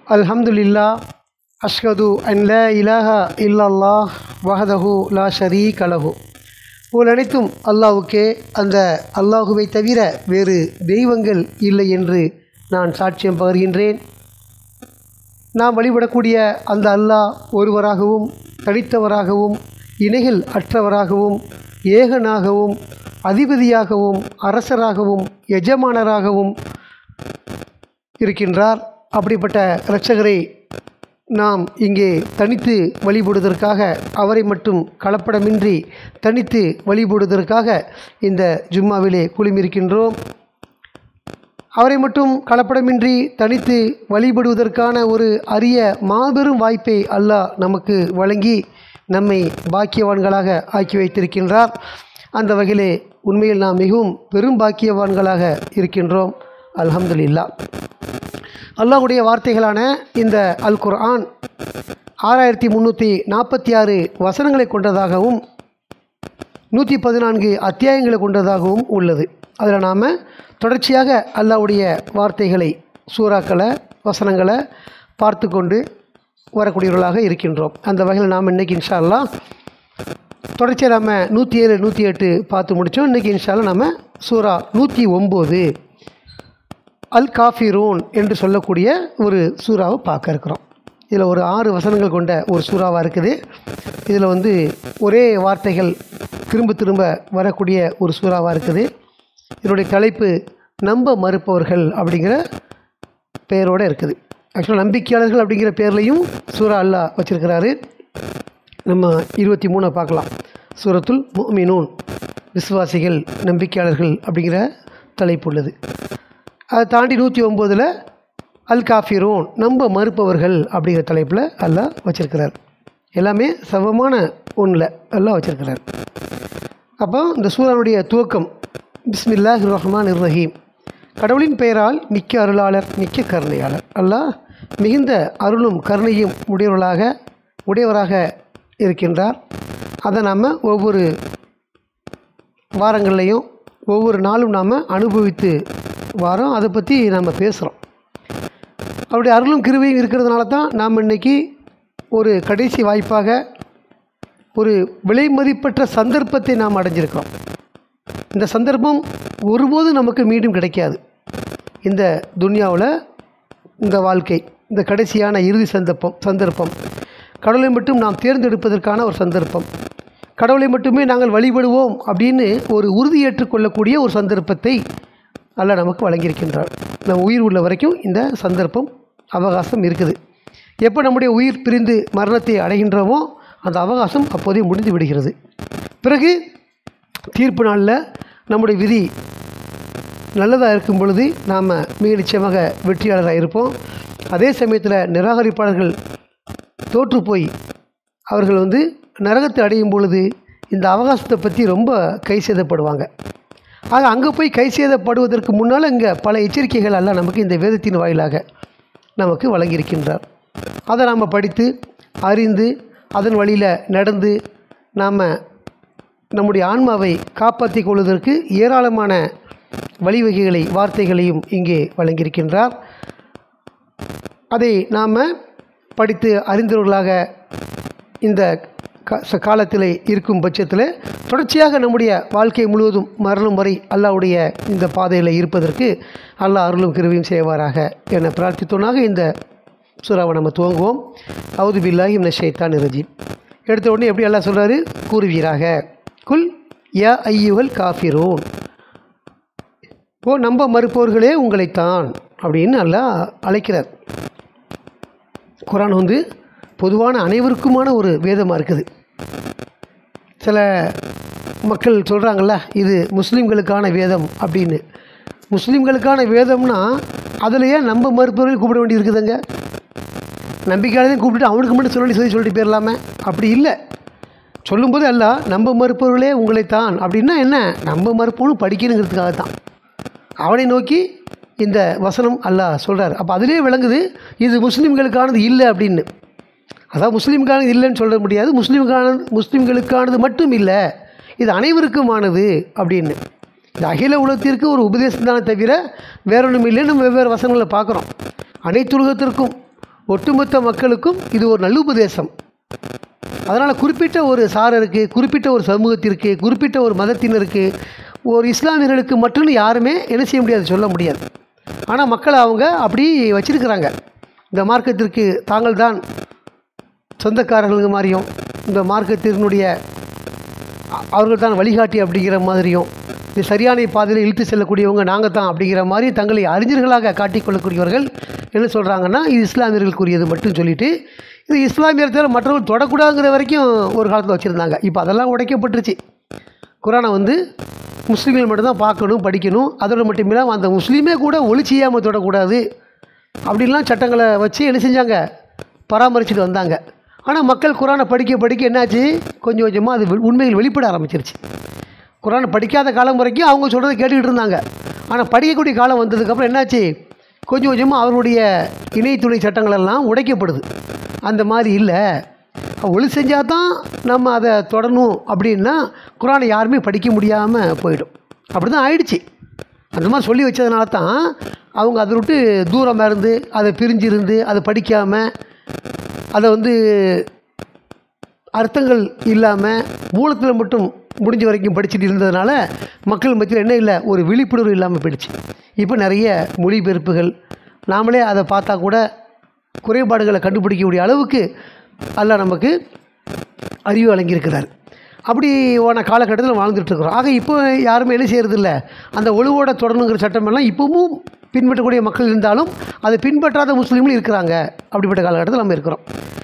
அல்ஹம்துலில்லா அஷ்ஹது அன் லா இலாஹா இல்லல்லாஹ் வஹதஹு லா ஷரீக லஹு புகழ் அனைத்தும் அல்லாஹ்வுக்கே அந்த அல்லாஹுவை தவிர வேறு தெய்வங்கள் இல்லை என்று நான் சாட்சியம் பகர்கின்றேன் நாம் வழிபடக்கூடிய அந்த அல்லாஹ் ஒருவராகவும் தனித்தவராகவும் இணைகள் அற்றவராகவும் ஏகனாகவும் அதிபதியாகவும் அரசராகவும் எஜமானராகவும் இருக்கின்றார் அப்படிப்பட்ட இரட்சகரை நாம் இங்கே தனித்து வழிபடுவதற்காக அவரை மட்டும் கலப்படமின்றி தனித்து வழிபடுவதற்காக இந்த ஜும்மாவிலே குழுமிருக்கின்றோம் அவரை மட்டும் கலப்படமின்றி தனித்து வழிபடுவதற்கான ஒரு அரிய மாபெரும் வாய்ப்பை அல்லாஹ் நமக்கு வழங்கி நம்மை பாக்கியவான்களாக ஆக்கி வைத்திருக்கின்றார் அந்த வகையிலே உண்மையில் நாம் மிகவும் பெரும் பாக்கியவான்களாக இருக்கின்றோம் அல்ஹம்துலில்லா அல்லாஹ்வுடைய வார்த்தைகளான இந்த அல் குர்ஆன் ஆறாயிரத்தி முந்நூற்றி நாற்பத்தி ஆறு வசனங்களை கொண்டதாகவும் நூற்றி பதினான்கு அத்தியாயங்களை கொண்டதாகவும் உள்ளது அதில் நாம் தொடர்ச்சியாக அல்லாஹ்வுடைய வார்த்தைகளை சூறாக்களை வசனங்களை பார்த்து கொண்டு வரக்கூடியவர்களாக இருக்கின்றோம் அந்த வகையில் நாம் இன்றைக்கி இன்ஷா அல்லாஹ் தொடர்ச்சியாக நம்ம நூற்றி ஏழு நூற்றி எட்டு பார்த்து முடித்தோம் இன்றைக்கி இன்ஷால்லாம் நம்ம சூரா நூற்றி ஒம்பது அல் காஃபிரூன் என்று சொல்லக்கூடிய ஒரு சூறாவை பார்க்க இருக்கிறோம் இதில் ஒரு ஆறு வசனங்கள் கொண்ட ஒரு சூறாவாக இருக்குது இதில் வந்து ஒரே வார்த்தைகள் திரும்ப திரும்ப வரக்கூடிய ஒரு சூறாவாக இருக்குது இதனுடைய தலைப்பு நம்ப மறுப்பவர்கள் அப்படிங்கிற பெயரோடு இருக்குது ஆக்சுவலாக நம்பிக்கையாளர்கள் அப்படிங்கிற பேர்லையும் சூரா அல்லாஹ் வச்சுருக்கிறாரு நம்ம இருபத்தி மூணை பார்க்கலாம் சூரத்துல் முமினூன் விசுவாசிகள் நம்பிக்கையாளர்கள் அப்படிங்கிற தலைப்பு உள்ளது அதை தாண்டி நூற்றி ஒம்போதில் அல் காஃபிரோன் நம்ப மறுப்பவர்கள் அப்படிங்கிற தலைப்பில் அல்லாஹ் வச்சிருக்கிறார் எல்லாமே சமமான ஒன்றில் அல்லாஹ் வச்சிருக்கிறார் அப்போ இந்த சூரனுடைய துவக்கம் பிஸ்மில்லாஹ் ரஹ்மான் ரஹீம் கடவுளின் பெயரால் மிக்க அருளாளர் மிக்க கருணையாளர் அல்லாஹ் மிகுந்த அருளும் கருணையும் உடையவர்களாக உடையவராக இருக்கின்றார் அதை நாம் ஒவ்வொரு வாரங்கள்லையும் ஒவ்வொரு நாளும் நாம் அனுபவித்து வாரோம் அதை பற்றி நம்ம பேசுகிறோம் அவருடைய அருளும் கிருவையும் இருக்கிறதுனால தான் நாம் இன்றைக்கி ஒரு கடைசி வாய்ப்பாக ஒரு விலை மதிப்பற்ற சந்தர்ப்பத்தை நாம் அடைஞ்சிருக்கிறோம் இந்த சந்தர்ப்பம் ஒருபோதும் நமக்கு மீண்டும் கிடைக்காது இந்த துன்யாவில் இந்த வாழ்க்கை இந்த கடைசியான இறுதி சந்தர்ப்பம் சந்தர்ப்பம் கடவுளை மட்டும் நாம் தேர்ந்தெடுப்பதற்கான ஒரு சந்தர்ப்பம் கடவுளை மட்டுமே நாங்கள் வழிபடுவோம் அப்படின்னு ஒரு உறுதியேற்றுக் கொள்ளக்கூடிய ஒரு சந்தர்ப்பத்தை அல்லாஹ் நமக்கு வழங்கியிருக்கின்றார் நம்ம உயிர் உள்ள வரைக்கும் இந்த சந்தர்ப்பம் அவகாசம் இருக்குது எப்போ நம்முடைய உயிர் பிரிந்து மரணத்தை அடைகின்றோமோ அந்த அவகாசம் அப்போதே முடிந்து விடுகிறது பிறகு தீர்ப்பு நாளில் நம்முடைய விதி நல்லதாக இருக்கும் பொழுது நாம் மிக நிச்சயமாக வெற்றியாளராக இருப்போம் அதே சமயத்தில் நிராகரிப்பாளர்கள் தோற்று போய் அவர்கள் வந்து நரகத்தை அடையும் பொழுது இந்த அவகாசத்தை பற்றி ரொம்ப கை சேதப்படுவாங்க ஆக அங்கே போய் கை சேதப்படுவதற்கு முன்னால் இங்கே பல எச்சரிக்கைகள் எல்லாம் நமக்கு இந்த வேதத்தின் வாயிலாக நமக்கு வழங்கியிருக்கின்றார் அதை நாம் படித்து அறிந்து அதன் வழியில் நடந்து நாம் நம்முடைய ஆன்மாவை காப்பாற்றி கொள்வதற்கு ஏராளமான வழிவகைகளை வார்த்தைகளையும் இங்கே வழங்கியிருக்கின்றார் அதை நாம் படித்து அறிந்தவர்களாக இந்த க காலத்தில் இருக்கும் பட்சத்தில் தொடர்ச்சியாக நம்முடைய வாழ்க்கை முழுவதும் மரணம் வரை அல்லாவுடைய இந்த பாதையில் இருப்பதற்கு அல்லாஹ் அருளும் கிருவியும் செய்வாராக என பிரார்த்தித்தோனாக இந்த சூறாவை நம்ம துவங்குவோம் அவுது பில்லாஹி இந்த ஷைத்தான் ரஜீம் எடுத்த உடனே எப்படி அல்லாஹ் சொல்கிறாரு கூறுவீராக குல் யா ஐயுகள் காஃபிரோன் ஓ நம்ப மறுப்பவர்களே உங்களைத்தான் அப்படின்னு அல்லாஹ் அழைக்கிறார் குரான் வந்து பொதுவான அனைவருக்குமான ஒரு வேதமாக இருக்குது சில மக்கள் சொல்கிறாங்கல்ல இது முஸ்லீம்களுக்கான வேதம் அப்படின்னு முஸ்லீம்களுக்கான வேதம்னா அதில் ஏன் நம்ப மறுப்பவர்கள் கூப்பிட வேண்டி இருக்குதுங்க நம்பிக்கையாளதையும் கூப்பிட்டு அவனுக்கு மட்டும் சொல்லி சொல்லி சொல்லிட்டு போயிடலாமே அப்படி இல்லை சொல்லும்போது அல்ல நம்ப மறுப்பவர்களே உங்களைத்தான் அப்படின்னா என்ன நம்ப மறுப்பவனும் படிக்கணுங்கிறதுக்காக தான் அவனை நோக்கி இந்த வசனம் அல்லாஹ் சொல்கிறார் அப்போ அதிலே விளங்குது இது முஸ்லீம்களுக்கானது இல்லை அப்படின்னு அதான் முஸ்லீம்கானது இல்லைன்னு சொல்ல முடியாது முஸ்லீம்கான முஸ்லீம்களுக்கானது மட்டும் இல்லை இது அனைவருக்குமானது அப்படின்னு இது அகில உலகத்திற்கு ஒரு உபதேசம் தானே தவிர வேற ஒன்றும் இல்லைன்னு நம்ம வெவ்வேறு வசனங்களை பார்க்குறோம் அனைத்து உலகத்திற்கும் ஒட்டுமொத்த மக்களுக்கும் இது ஒரு நல்லுபதேசம் அதனால் குறிப்பிட்ட ஒரு சாரருக்கு குறிப்பிட்ட ஒரு சமூகத்திற்கு குறிப்பிட்ட ஒரு மதத்தினருக்கு ஒரு இஸ்லாமியர்களுக்கு மட்டும் யாருமே என்ன செய்ய முடியாது சொல்ல முடியாது ஆனால் மக்களை அவங்க அப்படி வச்சிருக்கிறாங்க இந்த மார்க்கத்திற்கு தாங்கள் தான் சொந்தக்காரர்களுங்க மாதிரியும் இந்த மார்க்கத்தினுடைய அ- அவர்கள் தான் வழிகாட்டி அப்படிங்கிற மாதிரியும் இது சரியான பாதையில் இழுத்து செல்லக்கூடியவங்க நாங்கள் தான் அப்படிங்கிற மாதிரி தங்களை அறிஞர்களாக காட்டிக்கொள்ளக்கூடியவர்கள் என்ன சொல்கிறாங்கன்னா இது இஸ்லாமியர்களுக்குரியது மட்டும் சொல்லிட்டு இது இஸ்லாமியர் தவிர மற்றவர்கள் தொடக்கூடாதுங்கிற வரைக்கும் ஒரு காலத்தில் வச்சுருந்தாங்க இப்போ அதெல்லாம் உடைக்கப்பட்டுருச்சு குரானை வந்து முஸ்லீம்கள் மட்டும்தான் பார்க்கணும் படிக்கணும் அதோட மட்டும் இல்லாமல் அந்த முஸ்லீமே கூட ஒளி செய்யாமல் தொடக்கூடாது அப்படின்லாம் சட்டங்களை வச்சு என்ன செஞ்சாங்க பராமரிச்சுட்டு வந்தாங்க ஆனால் மக்கள் குரானை படிக்க படிக்க என்னாச்சு கொஞ்சம் கொஞ்சமாக அது வெ- உண்மைகள் வெளிப்பட ஆரம்பிச்சிருச்சு குரானை படிக்காத காலம் வரைக்கும் அவங்க சொல்கிறத கேட்டுக்கிட்டு இருந்தாங்க ஆனால் படிக்கக்கூடிய காலம் வந்ததுக்கப்புறம் என்னாச்சு கொஞ்சம் கொஞ்சமாக அவருடைய இணைத்துணை சட்டங்கள் எல்லாம் உடைக்கப்படுது அந்த மாதிரி இல்லை ஒளி செஞ்சால் தான் நம்ம அதை தொடரணும் அப்படின்னா குரானை யாருமே படிக்க முடியாமல் போயிடும் அப்படி தான் ஆயிடுச்சு அந்த மாதிரி சொல்லி வச்சதுனால தான் அவங்க அதை விட்டு தூரமாக இருந்து அதை பிரிஞ்சு இருந்து அதை படிக்காமல் அதை வந்து அர்த்தங்கள் இல்லாமல் மூலத்தில் மட்டும் முடிஞ்ச வரைக்கும் படிச்சுட்டு இருந்ததுனால மக்கள் மத்தியில் என்ன இல்லை ஒரு விழிப்புணர்வு இல்லாமல் போயிடுச்சு இப்போ நிறைய மொழிபெயர்ப்புகள் நாமளே அதை பார்த்தா கூட குறைபாடுகளை கண்டுபிடிக்கக்கூடிய அளவுக்கு அல்லாஹ் நமக்கு அறிவு வழங்கியிருக்கிறார் அப்படி போன காலகட்டத்தில் வாழ்ந்துட்டு இருக்கிறோம் ஆக இப்போ யாருமே என்ன செய்யறதில்ல அந்த ஒழுவோட தொடரணுங்கிற சட்டமெல்லாம் இப்போவும் பின்பற்றக்கூடிய மக்கள் இருந்தாலும் அதை பின்பற்றாத முஸ்லீம்களும் இருக்கிறாங்க அப்படிப்பட்ட காலகட்டத்தில் நம்ம இருக்கிறோம்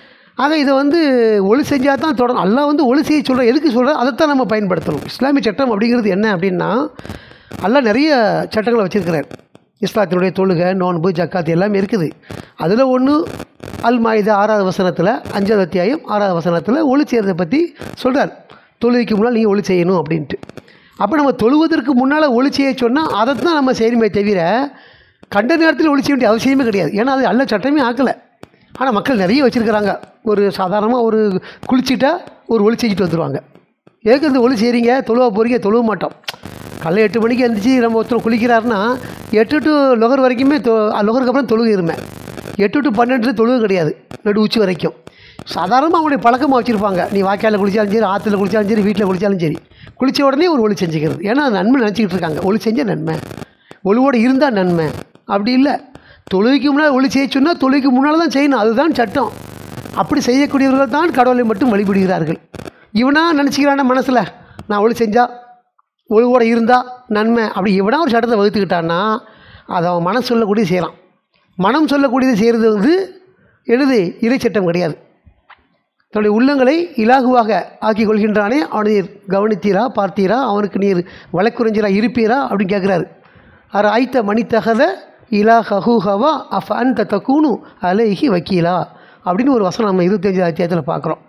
ஆக இதை வந்து ஒளி செஞ்சால் தான் தொடரும் அல்லாஹ் வந்து ஒளி செய்ய சொல்கிற எதுக்கு சொல்கிற அதைத்தான் நம்ம பயன்படுத்தணும் இஸ்லாமிய சட்டம் அப்படிங்கிறது என்ன அப்படின்னா அல்லாஹ் நிறைய சட்டங்களை வச்சுருக்கிறார் இஸ்லாத்தினுடைய தொழுகை நோன்பு ஜக்காத் எல்லாமே இருக்குது அதில் ஒன்று அல் மாயுதா ஆறாவது வசனத்தில் அஞ்சாவது அத்தியாயம் ஆறாவது வசனத்தில் ஒளி செய்கிறதை பற்றி சொல்கிறார் தொழுகைக்கு முன்னால் நீங்கள் ஒளி செய்யணும் அப்படின்ட்டு அப்போ நம்ம தொழுவதற்கு முன்னால் ஒளி செய்ய சொன்னால் அதை தான் நம்ம செய்யணுமே தவிர கண்ட நேரத்தில் ஒளி செய்ய வேண்டிய அவசியமே கிடையாது ஏன்னா அது அல்ல சட்டமே ஆக்கலை ஆனால் மக்கள் நிறைய வச்சுருக்கிறாங்க ஒரு சாதாரணமாக ஒரு குளிச்சிட்டா ஒரு ஒளி செஞ்சுட்டு வந்துடுவாங்க எதுக்கு இந்த ஒளி செய்கிறீங்க தொழுவ போகிறீங்க தொழுவ மாட்டோம் காலைல எட்டு மணிக்கு எழுந்திரிச்சு நம்ம ஒருத்தர் குளிக்கிறாருன்னா எட்டு டு லொகர் வரைக்குமே தொ லொகருக்கு அப்புறம் தொழுகை இருமே எட்டு டு பன்னெண்டு தொழுகை கிடையாது நடு உச்சி வரைக்கும் சாதாரணமாக அவங்களுடைய பழக்கமாக வச்சுருப்பாங்க நீ வாய்க்காலில் குளிச்சாலும் சரி ஆற்றுல குளிச்சாலும் சரி வீட்டில் குளிச்சாலும் சரி குளித்த உடனே ஒரு ஒளி செஞ்சுக்கிறது ஏன்னா அது நன்மை நினச்சிக்கிட்டு இருக்காங்க ஒளி செஞ்சால் நன்மை ஒளிவோடு இருந்தால் நன்மை அப்படி இல்லை தொழுகைக்கு முன்னால் ஒளி செய்ய சொன்னால் தொழுகைக்கு முன்னால் தான் செய்யணும் அதுதான் சட்டம் அப்படி செய்யக்கூடியவர்கள் தான் கடவுளை மட்டும் வழிபடுகிறார்கள் இவனா நினச்சிக்கிறான மனசில் நான் ஒளி செஞ்சால் ஒழுவோட இருந்தால் நன்மை அப்படி இவனா ஒரு சட்டத்தை வகுத்துக்கிட்டான்னா அதை அவன் மனசு சொல்லக்கூடியது செய்யலாம் மனம் சொல்லக்கூடியது செய்கிறது வந்து எழுது இறை சட்டம் கிடையாது தன்னுடைய உள்ளங்களை இலாகுவாக ஆக்கி கொள்கின்றானே அவனை நீர் கவனித்தீரா பார்த்தீரா அவனுக்கு நீர் வழக்குறிஞரா இருப்பீரா அப்படின்னு கேட்குறாரு அர ஐத்த மணித்தகத இலா ஹஹூஹவா அஃப் அந்த தக்கூனு அலைஹி வக்கீலா அப்படின்னு ஒரு வசனம் நம்ம இருபத்தஞ்சு அத்தியாயத்தில் பார்க்குறோம்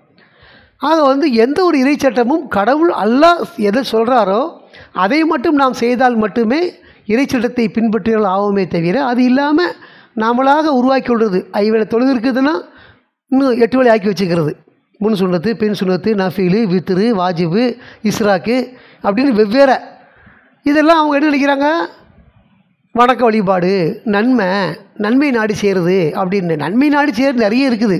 ஆக வந்து எந்த ஒரு இறைச்சட்டமும் கடவுள் அல்லாஹ் எதை சொல்கிறாரோ அதை மட்டும் நாம் செய்தால் மட்டுமே இறைச்சட்டத்தை பின்பற்றினால் ஆகுமே தவிர அது இல்லாமல் நாமளாக உருவாக்கி கொள்வது ஐவேளை தொழுது இருக்குதுன்னா இன்னும் எட்டு வேளை ஆக்கி வச்சுக்கிறது முன் சுண்ணத்து பின் சுண்ணத்து நஃபீலு வித்ரு வாஜிபு இஸ்ராக்கு அப்படின்னு வெவ்வேறு இதெல்லாம் அவங்க என்ன நினைக்கிறாங்க வணக்க வழிபாடு நன்மை நன்மை நாடி செய்கிறது அப்படின்னு நன்மை நாடி செய்கிறது நிறைய இருக்குது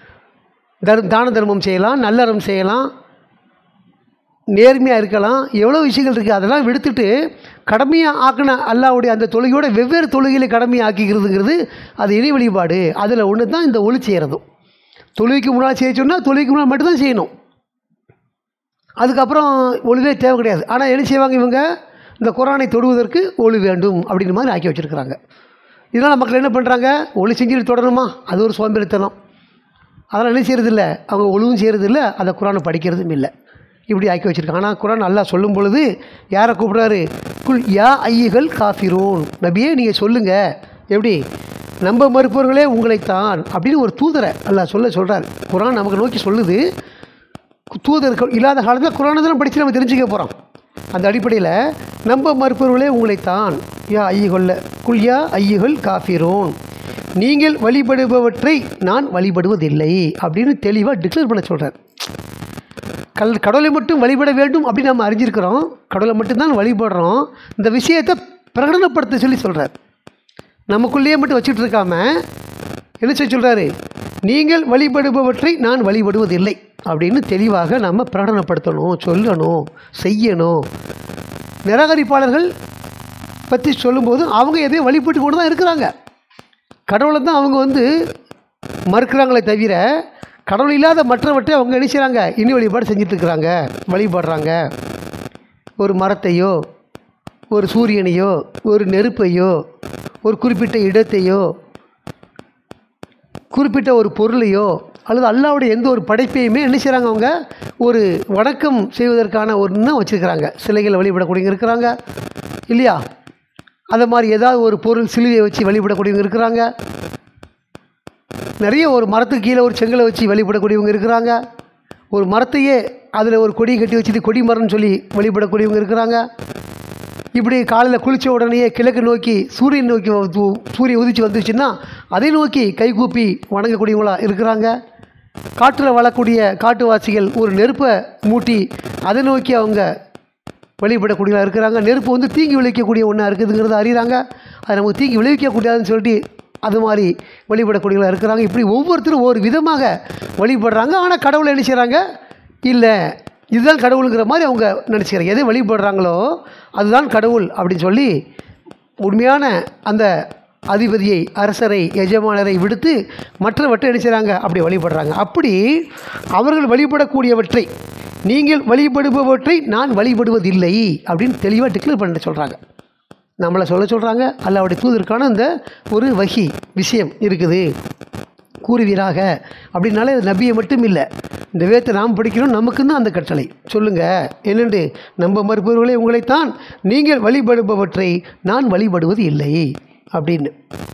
தர் தான தர்மம் செய்யலாம் நல்லறம் செய்யலாம் நேர்மையாக இருக்கலாம் எவ்வளோ விஷயங்கள் இருக்குது அதெல்லாம் விடுத்துட்டு கடமையாக ஆக்கின அல்லாவுடைய அந்த தொழுகையோட வெவ்வேறு தொழுகைகளை கடமையாக ஆக்கிக்கிறதுங்கிறது அது இணை வழிபாடு அதில் ஒன்று தான் இந்த ஒளி செய்கிறதும் தொழுகைக்கு முன்னால் செய்ய சொன்னால் தொழுகைக்கு முன்னால் மட்டும்தான் செய்யணும் அதுக்கப்புறம் ஒளிவே தேவை கிடையாது ஆனால் என்ன செய்வாங்க இவங்க இந்த குரானை தொடுவதற்கு ஒளி வேண்டும் அப்படின்ற மாதிரி ஆக்கி வச்சுருக்கிறாங்க இதனால் மக்கள் என்ன பண்ணுறாங்க ஒளி செஞ்சுட்டு தொடரணுமா அது ஒரு சோம்பேறித்தனம் அதெல்லாம் என்ன செய்கிறதில்ல அவங்க ஒழுவும் செய்கிறதில்ல அதை குரானை படிக்கிறதும் இல்லை இப்படி ஆக்கி வச்சுருக்காங்க ஆனால் குரான் அல்லாஹ் சொல்லும் பொழுது யாரை கூப்பிட்றாரு குல் யா ஐயுகள் காஃபிரோன் நபியே நீங்கள் சொல்லுங்கள் எப்படி நம்ப மறுப்பவர்களே உங்களைத்தான் அப்படின்னு ஒரு தூதரை அல்லாஹ் சொல்ல சொல்கிறார் குரான் நமக்கு நோக்கி சொல்லுது தூதர்கள் இல்லாத காலத்தில் குரானை தான் படித்து நம்ம தெரிஞ்சுக்க போகிறோம் அந்த அடிப்படையில் நம்ப மறுப்பவர்களே உங்களைத்தான் யா ஐயுகொல்ல குல் யா ஐயுகள் காஃபிரோன் நீங்கள் வழிபடுபவற்றை நான் வழிபடுவதில்லை அப்படின்னு தெளிவாக டிக்ளேர் பண்ண சொல்கிறார் கல் கடவுளை மட்டும் வழிபட வேண்டும் அப்படின்னு நம்ம அறிஞ்சிருக்கிறோம் கடவுளை மட்டும்தான் வழிபடுறோம் இந்த விஷயத்தை பிரகடனப்படுத்த சொல்லி சொல்கிறார் நமக்குள்ளேயே மட்டும் வச்சுட்டு இருக்காம என்ன செய்ய சொல்கிறாரு நீங்கள் வழிபடுபவற்றை நான் வழிபடுவதில்லை அப்படின்னு தெளிவாக நம்ம பிரகடனப்படுத்தணும் சொல்லணும் செய்யணும் நிராகரிப்பாளர்கள் பற்றி சொல்லும்போது அவங்க எதையும் வழிபட்டு கொண்டு தான் இருக்கிறாங்க கடவுளை தான் அவங்க வந்து மறுக்கிறாங்களே தவிர கடவுள் இல்லாத மற்றவற்றை அவங்க என்ன செய்கிறாங்க இனி வழிபாடு செஞ்சுட்டு இருக்கிறாங்க வழிபடுறாங்க ஒரு மரத்தையோ ஒரு சூரியனையோ ஒரு நெருப்பையோ ஒரு குறிப்பிட்ட இடத்தையோ குறிப்பிட்ட ஒரு பொருளையோ அல்லது அல்லாவுடைய எந்த ஒரு படைப்பையுமே என்ன செய்கிறாங்க அவங்க ஒரு வணக்கம் செய்வதற்கான ஒரு இன்னும் வச்சுருக்கிறாங்க சிலைகளை வழிபடக்கூடியவங்க இருக்கிறாங்க இல்லையா அதை மாதிரி ஏதாவது ஒரு பொருள் சிலுவையை வச்சு வழிபடக்கூடியவங்க இருக்கிறாங்க நிறைய ஒரு மரத்துக்கு கீழே ஒரு செங்கலை வச்சு வழிபடக்கூடியவங்க இருக்கிறாங்க ஒரு மரத்தையே அதில் ஒரு கொடி கட்டி வச்சுட்டு கொடி மரம்னு சொல்லி வழிபடக்கூடியவங்க இருக்கிறாங்க இப்படி காலையில் குளித்த உடனேயே கிழக்கு நோக்கி சூரியன் நோக்கி வந்து- சூரியன் உதிச்சு வந்துச்சுன்னா அதை நோக்கி கைகூப்பி வணங்கக்கூடியவங்களா இருக்கிறாங்க காட்டில் வாழக்கூடிய காட்டுவாசிகள் ஒரு நெருப்பை மூட்டி அதை நோக்கி அவங்க வழிபடக்கூடியவங்களா இருக்கிறாங்க நெருப்பு வந்து தீங்கி விளைவிக்கக்கூடிய ஒன்றா இருக்குதுங்கிறத அறிகிறாங்க அது நமக்கு தீங்கி விளைவிக்கக்கூடாதுன்னு சொல்லிட்டு அது மாதிரி வழிபடக்கூடியவங்களா இருக்கிறாங்க இப்படி ஒவ்வொருத்தரும் ஒரு விதமாக வழிபடுறாங்க ஆனால் கடவுளை என்ன செய்கிறாங்க இல்லை இதுதான் கடவுளுங்கிற மாதிரி அவங்க நினச்சிக்கிறாங்க எதை வழிபடுறாங்களோ அதுதான் கடவுள் அப்படின்னு சொல்லி உண்மையான அந்த அதிபதியை அரசரை எஜமானரை விடுத்து மற்றவற்றை என்ன செய்கிறாங்க அப்படி வழிபடுறாங்க அப்படி அவர்கள் வழிபடக்கூடியவற்றை நீங்கள் வழிபடுபவற்றை நான் வழிபடுவதில்லை அப்படின்னு தெளிவாக டிக்ளேர் பண்ண சொல்கிறாங்க நம்மளை சொல்ல சொல்கிறாங்க அல்லாவுடைய தூதருக்கான அந்த ஒரு வகி விஷயம் இருக்குது கூறுவீராக அப்படின்னாலே அது நபியை மட்டும் இல்லை இந்த வேதத்தை நாம் படிக்கிறோம் நமக்கு தான் அந்த கட்டளை சொல்லுங்கள் என்னென்று நம்ப மறுப்பவர்களே உங்களைத்தான் நீங்கள் வழிபடுபவற்றை நான் வழிபடுவது இல்லை அப்படின்னு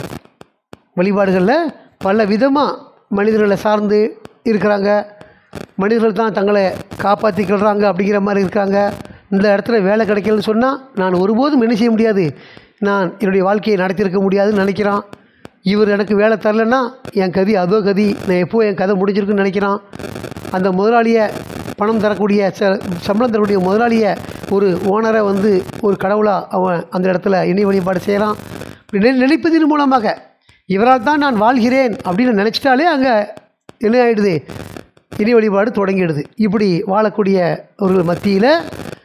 வழிபாடுகளில் பல விதமாக மனிதர்களை சார்ந்து இருக்கிறாங்க மனிதர்கள் தான் தங்களை காப்பாற்றிக்கிறாங்க அப்படிங்கிற மாதிரி இருக்காங்க இந்த இடத்துல வேலை கிடைக்கலன்னு சொன்னால் நான் ஒருபோதும் என்ன செய்ய முடியாது நான் என்னுடைய வாழ்க்கையை நடத்தியிருக்க முடியாதுன்னு நினைக்கிறான் இவர் எனக்கு வேலை தரலன்னா என் கதி அதோ கதி நான் எப்போ என் கதை முடிஞ்சிருக்குன்னு நினைக்கிறான் அந்த முதலாளியை பணம் தரக்கூடிய ச சம்பளம் தரக்கூடிய முதலாளியை ஒரு ஓனரை வந்து ஒரு கடவுளாக அவன் அந்த இடத்துல இணை வழிபாடு செய்கிறான் இப்படி நினை- நினைப்பதன் மூலமாக இவரால் தான் நான் வாழ்கிறேன் அப்படின்னு நினச்சிட்டாலே அங்கே என்ன ஆகிடுது இணை வழிபாடு தொடங்கிடுது இப்படி வாழக்கூடியவர்கள் மத்தியில்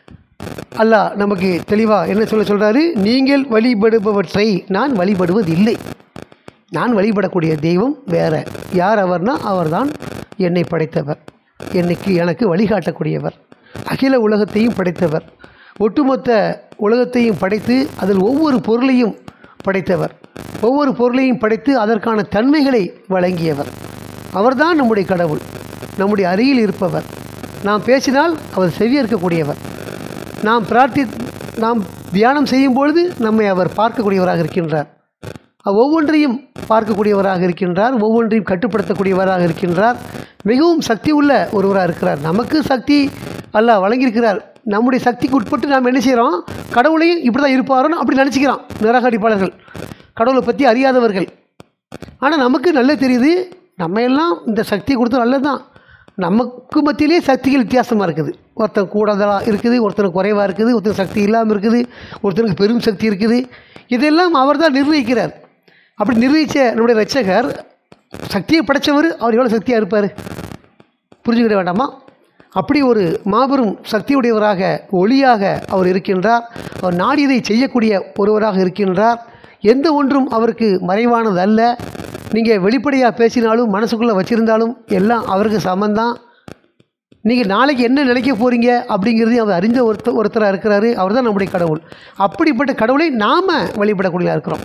அல்லாஹ் நமக்கு தெளிவாக என்ன சொல்ல சொல்கிறாரு நீங்கள் வழிபடுபவற்றை நான் வழிபடுவதில்லை நான் வழிபடக்கூடிய தெய்வம் வேற யார் அவர்னா அவர்தான் என்னை படைத்தவர் என்னைக்கு எனக்கு வழிகாட்டக்கூடியவர் அகில உலகத்தையும் படைத்தவர் ஒட்டுமொத்த உலகத்தையும் படைத்து அதில் ஒவ்வொரு பொருளையும் படைத்தவர் ஒவ்வொரு பொருளையும் படைத்து அதற்கான தன்மைகளை வழங்கியவர் அவர்தான் நம்முடைய கடவுள் நம்முடைய அருகில் இருப்பவர் நாம் பேசினால் அவர் செவியேற்கக்கூடியவர் நாம் பிரார்த்தி நாம் தியானம் செய்யும் பொழுது நம்மை அவர் பார்க்கக்கூடியவராக இருக்கின்றார் அவர் ஒவ்வொன்றையும் பார்க்கக்கூடியவராக இருக்கின்றார் ஒவ்வொன்றையும் கட்டுப்படுத்தக்கூடியவராக இருக்கின்றார் மிகவும் சக்தி உள்ள ஒருவராக இருக்கிறார் நமக்கு சக்தி அல்லாஹ் வழங்கியிருக்கிறார் நம்முடைய சக்திக்கு உட்பட்டு நாம் என்ன செய்கிறோம் கடவுளையும் இப்படி தான் இருப்பாரோன்னு அப்படி நினச்சிக்கிறோம் நிராகரிப்பாளர்கள் கடவுளை பற்றி அறியாதவர்கள் ஆனால் நமக்கு நல்லா தெரியுது நம்ம எல்லாம் இந்த சக்தி கொடுத்தா நல்லது தான் நமக்கு மத்தியிலே சக்திகள் வித்தியாசமாக இருக்குது ஒருத்தன் கூடுதலாக இருக்குது ஒருத்தனுக்கு குறைவாக இருக்குது ஒருத்தனுக்கு சக்தி இல்லாமல் இருக்குது ஒருத்தனுக்கு பெரும் சக்தி இருக்குது இதெல்லாம் அவர் தான் நிர்ணயிக்கிறார் அப்படி நிர்ணயித்த நம்முடைய ரட்சகர் சக்தியை படைச்சவர் அவர் எவ்வளோ சக்தியாக இருப்பார் புரிஞ்சுக்கிட வேண்டாமா அப்படி ஒரு மாபெரும் சக்தியுடையவராக ஒளியாக அவர் இருக்கின்றார் அவர் நாடியதை செய்யக்கூடிய ஒருவராக இருக்கின்றார் எந்த ஒன்றும் அவருக்கு மறைவானது அல்ல நீங்கள் வெளிப்படையாக பேசினாலும் மனசுக்குள்ளே வச்சுருந்தாலும் எல்லாம் அவருக்கு சமந்தான் நீங்கள் நாளைக்கு என்ன நினைக்க போகிறீங்க அப்படிங்கிறதையும் அவர் அறிஞ்ச ஒருத்தர் ஒருத்தராக இருக்கிறாரு அவர் தான் நம்முடைய கடவுள் அப்படிப்பட்ட கடவுளை நாம் வழிபடக்கூடியதாக இருக்கிறோம்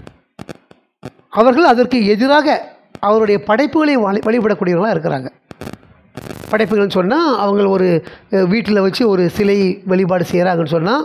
அவர்கள் அதற்கு எதிராக அவருடைய படைப்புகளை வழி- வழிபடக்கூடியவர்களாக இருக்கிறாங்க படைப்புகள்னு சொன்னால் அவங்க ஒரு வீட்டில் வச்சு ஒரு சிலை வழிபாடு செய்கிறாங்கன்னு சொன்னால்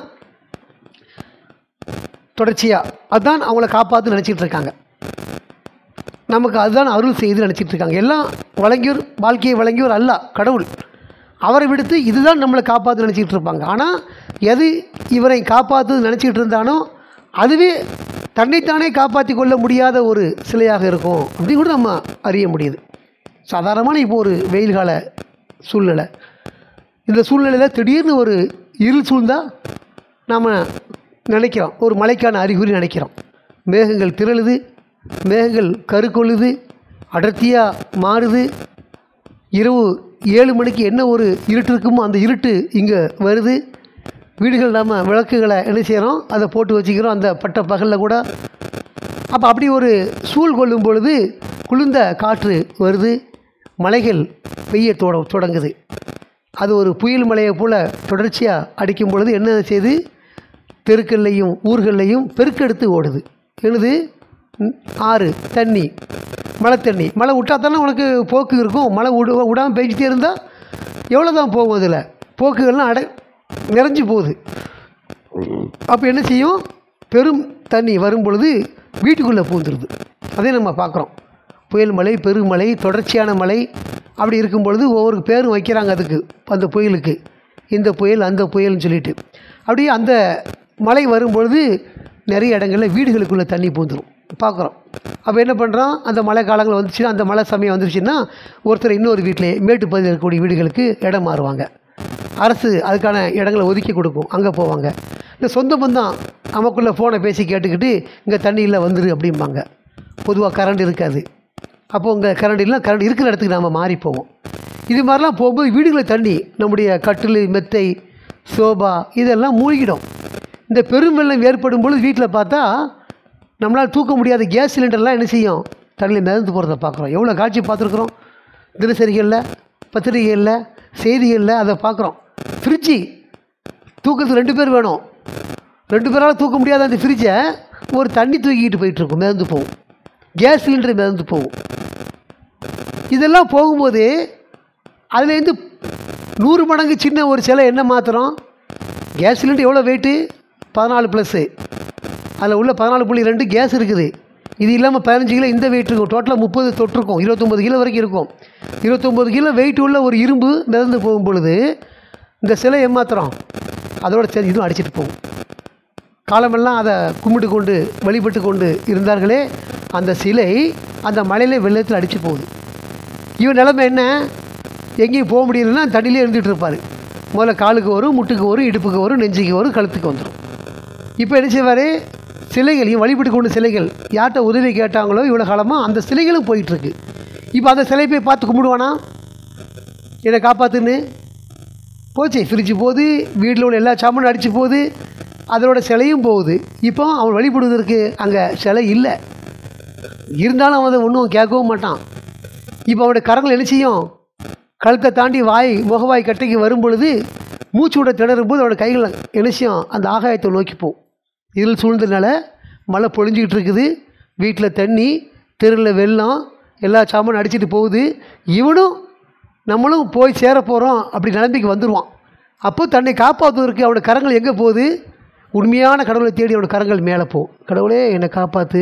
தொடர்ச்சியாக அதுதான் அவங்கள காப்பாற்று நினச்சிட்டு இருக்காங்க நமக்கு அதுதான் அருள் செய்து நினச்சிட்டு இருக்காங்க எல்லாம் வழங்கியோர் வாழ்க்கையை வழங்கியோர் அல்ல கடவுள் அவரை விடுத்து இதுதான் நம்மளை காப்பாற்று நினச்சிக்கிட்டு இருப்பாங்க ஆனால் எது இவரை காப்பாற்று நினச்சிக்கிட்டு இருந்தானோ அதுவே தன்னைத்தானே காப்பாற்றி கொள்ள முடியாத ஒரு சிலையாக இருக்கும் அப்படின்னு கூட நம்ம அறிய முடியுது சாதாரணமான இப்போ ஒரு வெயில் கால சூழ்நிலை இந்த சூழ்நிலையில் திடீர்னு ஒரு இருள் சூழ்ந்தா நாம் நினைக்கிறோம் ஒரு மழைக்கான அறிகுறி நினைக்கிறோம் மேகங்கள் திரளுது மேகங்கள் கருக்கொள்ளுது அடர்த்தியாக மாறுது இரவு ஏழு மணிக்கு என்ன ஒரு இருட்டு இருக்குமோ அந்த இருட்டு இங்கே வருது வீடுகள் நம்ம விளக்குகளை என்ன செய்கிறோம் அதை போட்டு வச்சுக்கிறோம் அந்த பட்ட பகலில் கூட அப்போ அப்படி ஒரு சூழ் கொள்ளும் பொழுது குளிர்ந்த காற்று வருது மலைகள் பெய்ய தொட தொடங்குது அது ஒரு புயல் மலையை போல் தொடர்ச்சியாக அடிக்கும் பொழுது என்ன செய்யுது தெருக்கள்லையும் ஊர்கள்லையும் பெருக்கெடுத்து ஓடுது என்னது ம், ஆறு தண்ணி மழை தண்ணி மழை விட்டா தானே உனக்கு போக்கு இருக்கும் மழை விடு விடாமல் பெஞ்சிட்டே இருந்தால் எவ்வளோ தான் போகும் அதில் போக்குகள்லாம் அடை நிறைஞ்சு போகுது அப்போ என்ன செய்யும் பெரும் தண்ணி வரும் பொழுது வீட்டுக்குள்ளே பூந்துருது அதே நம்ம பார்க்குறோம் புயல் மழை பெருமழை தொடர்ச்சியான மழை அப்படி இருக்கும் பொழுது ஒவ்வொரு பேரும் வைக்கிறாங்க அதுக்கு அந்த புயலுக்கு இந்த புயல் அந்த புயல்னு சொல்லிட்டு அப்படியே அந்த மழை வரும் பொழுது நிறைய இடங்களில் வீடுகளுக்குள்ளே தண்ணி பூந்துரும் பார்க்குறோம் அப்போ என்ன பண்ணுறோம் அந்த மழை காலங்கள் வந்துச்சுன்னா அந்த மழை சமயம் வந்துருச்சுன்னா ஒருத்தர் இன்னொரு வீட்டிலே மேட்டு பகுதியில் இருக்கக்கூடிய வீடுகளுக்கு இடம் மாறுவாங்க அரசு அதுக்கான இடங்களை ஒதுக்கி கொடுக்கும் அங்கே போவாங்க இந்த சொந்த பந்தம் நமக்குள்ளே ஃபோனை பேசி கேட்டுக்கிட்டு இங்கே தண்ணி இல்லை வந்துரு அப்படிம்பாங்க பொதுவாக கரண்ட் இருக்காது அப்போ உங்கள் கரண்ட் இல்லை கரண்ட் இருக்கிற இடத்துக்கு நாம் மாறி போவோம் இது மாதிரிலாம் போகும்போது வீடுகளில் தண்ணி நம்முடைய கட்டில் மெத்தை சோபா இதெல்லாம் மூழ்கிடும் இந்த பெரும் வெள்ளம் ஏற்படும் பொழுது வீட்டில் பார்த்தா நம்மளால் தூக்க முடியாத கேஸ் சிலிண்டர்லாம் என்ன செய்யும் தண்ணியில் மிதந்து போகிறத பார்க்குறோம் எவ்வளோ காட்சி பார்த்துருக்குறோம் தினசரிகளில் பத்திரிகைகளில் செய்திகளில் அதை பார்க்குறோம் ஃப்ரிட்ஜி தூக்கத்துக்கு ரெண்டு பேர் வேணும் ரெண்டு பேரால் தூக்க முடியாத அந்த ஃப்ரிட்ஜை ஒரு தண்ணி தூக்கிட்டு போயிட்டுருக்கும் மிதந்து போகும் கேஸ் சிலிண்டர் மிதந்து போகும் இதெல்லாம் போகும்போது அதுலேருந்து நூறு மடங்கு சின்ன ஒரு சிலை என்ன மாத்திரம் கேஸ் சிலிண்டர் எவ்வளோ வெயிட்டு பதினாலு ப்ளஸ்ஸு அதில் உள்ள பதினாலு புள்ளி ரெண்டு கேஸ் இருக்குது இது இல்லாமல் பதினஞ்சு கிலோ இந்த வெயிட் இருக்கும் டோட்டலாக முப்பது தொட்டிருக்கும் இருபத்தொம்பது கிலோ வரைக்கும் இருக்கும் இருபத்தொம்பது கிலோ வெயிட் உள்ள ஒரு இரும்பு மிதந்து போகும் பொழுது இந்த சிலை ஏமாத்திரம் அதோட சரி இதுவும் அடிச்சிட்டு போகும் காலமெல்லாம் அதை கும்பிட்டு கொண்டு வழிபட்டு கொண்டு இருந்தார்களே அந்த சிலை அந்த மலையில வெள்ளத்தில் அடித்து போகுது இவன் நிலைமை என்ன எங்கேயும் போக முடியலன்னா தண்ணியிலே இருந்துகிட்டு இருப்பார் முதல்ல காலுக்கு வரும் முட்டுக்கு வரும் இடுப்புக்கு வரும் நெஞ்சுக்கு வரும் கழுத்துக்கு வந்துடும் இப்போ என்ன செய்வார் சிலைகள் இவன் வழிபட்டு கொண்டு சிலைகள் யார்கிட்ட உதவி கேட்டாங்களோ இவ்வளோ காலமாக அந்த சிலைகளும் போயிட்டுருக்கு இப்போ அந்த சிலை போய் பார்த்து கும்பிடுவானா என்னை காப்பாற்றுன்னு போச்சு ஃப்ரிட்ஜு போகுது வீட்டில் உள்ள எல்லா சாமானும் அடித்து போகுது அதோட சிலையும் போகுது இப்போ அவன் வழிபடுவதற்கு அங்கே சிலை இல்லை இருந்தாலும் அவன் அதை ஒன்றும் கேட்கவும் மாட்டான் இப்போ அவனுடைய கரங்கள் என்ன செய்யும் கழுத்தை தாண்டி வாய் முகவாய் கட்டைக்கு வரும் பொழுது மூச்சு விட திணறும் போது அவனோட கைகள் என்ன செய்யும் அந்த ஆகாயத்தை நோக்கி போகும் இதில் சூழ்ந்ததுனால மழை பொழிஞ்சிக்கிட்டு இருக்குது வீட்டில் தண்ணி தெருவில் வெள்ளம் எல்லா சாமானும் அடிச்சிட்டு போகுது இவனும் நம்மளும் போய் சேர போகிறோம் அப்படி நிலைமைக்கு வந்துடுவான் அப்போ தன்னை காப்பாற்றுவதற்கு அவனோட கரங்கள் எங்கே போகுது உண்மையான கடவுளை தேடி அவனோட கரங்கள் மேலே போகும் கடவுளே என்னை காப்பாற்று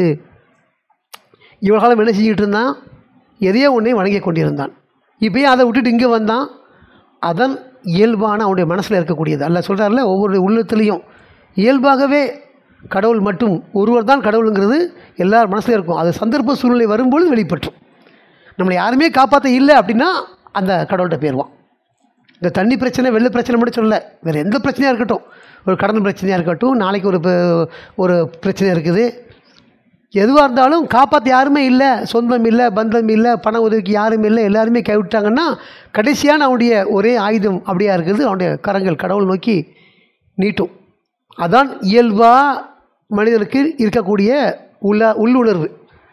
இவ்வளோ காலம் என்ன செஞ்சுக்கிட்டு இருந்தான் எதையோ ஒன்றை வணங்கி கொண்டிருந்தான் இப்போயும் அதை விட்டுட்டு இங்கே வந்தான் அதன் இயல்பான அவனுடைய மனசில் இருக்கக்கூடியது அல்ல சொல்கிறார்ல ஒவ்வொரு உள்ளத்துலேயும் இயல்பாகவே கடவுள் மட்டும் ஒருவர் தான் கடவுளுங்கிறது எல்லார் மனசுலையும் இருக்கும் அது சந்தர்ப்ப சூழ்நிலை வரும்பொழுது வெளிப்பற்றும் நம்மளை யாருமே காப்பாற்ற இல்லை அப்படின்னா அந்த கடவுள்கிட்ட போயிடுவான் இந்த தண்ணி பிரச்சனை வெள்ள பிரச்சனை மட்டும் சொல்ல வேறு எந்த பிரச்சனையாக இருக்கட்டும் ஒரு கடன் பிரச்சனையாக இருக்கட்டும் நாளைக்கு ஒரு ப- ஒரு பிரச்சனை இருக்குது எதுவாக இருந்தாலும் காப்பாற்ற யாருமே இல்லை சொந்தம் இல்லை பந்தம் இல்லை பண உதவிக்கு யாரும் இல்லை எல்லாருமே கைவிட்டாங்கன்னா கடைசியான அவனுடைய ஒரே ஆயுதம் அப்படியா இருக்குது அவனுடைய கரங்கள் கடவுள் நோக்கி நீட்டும் அதான் இயல்பாக மனிதனுக்கு இருக்கக்கூடிய உள்ள உள்ளுணர்வு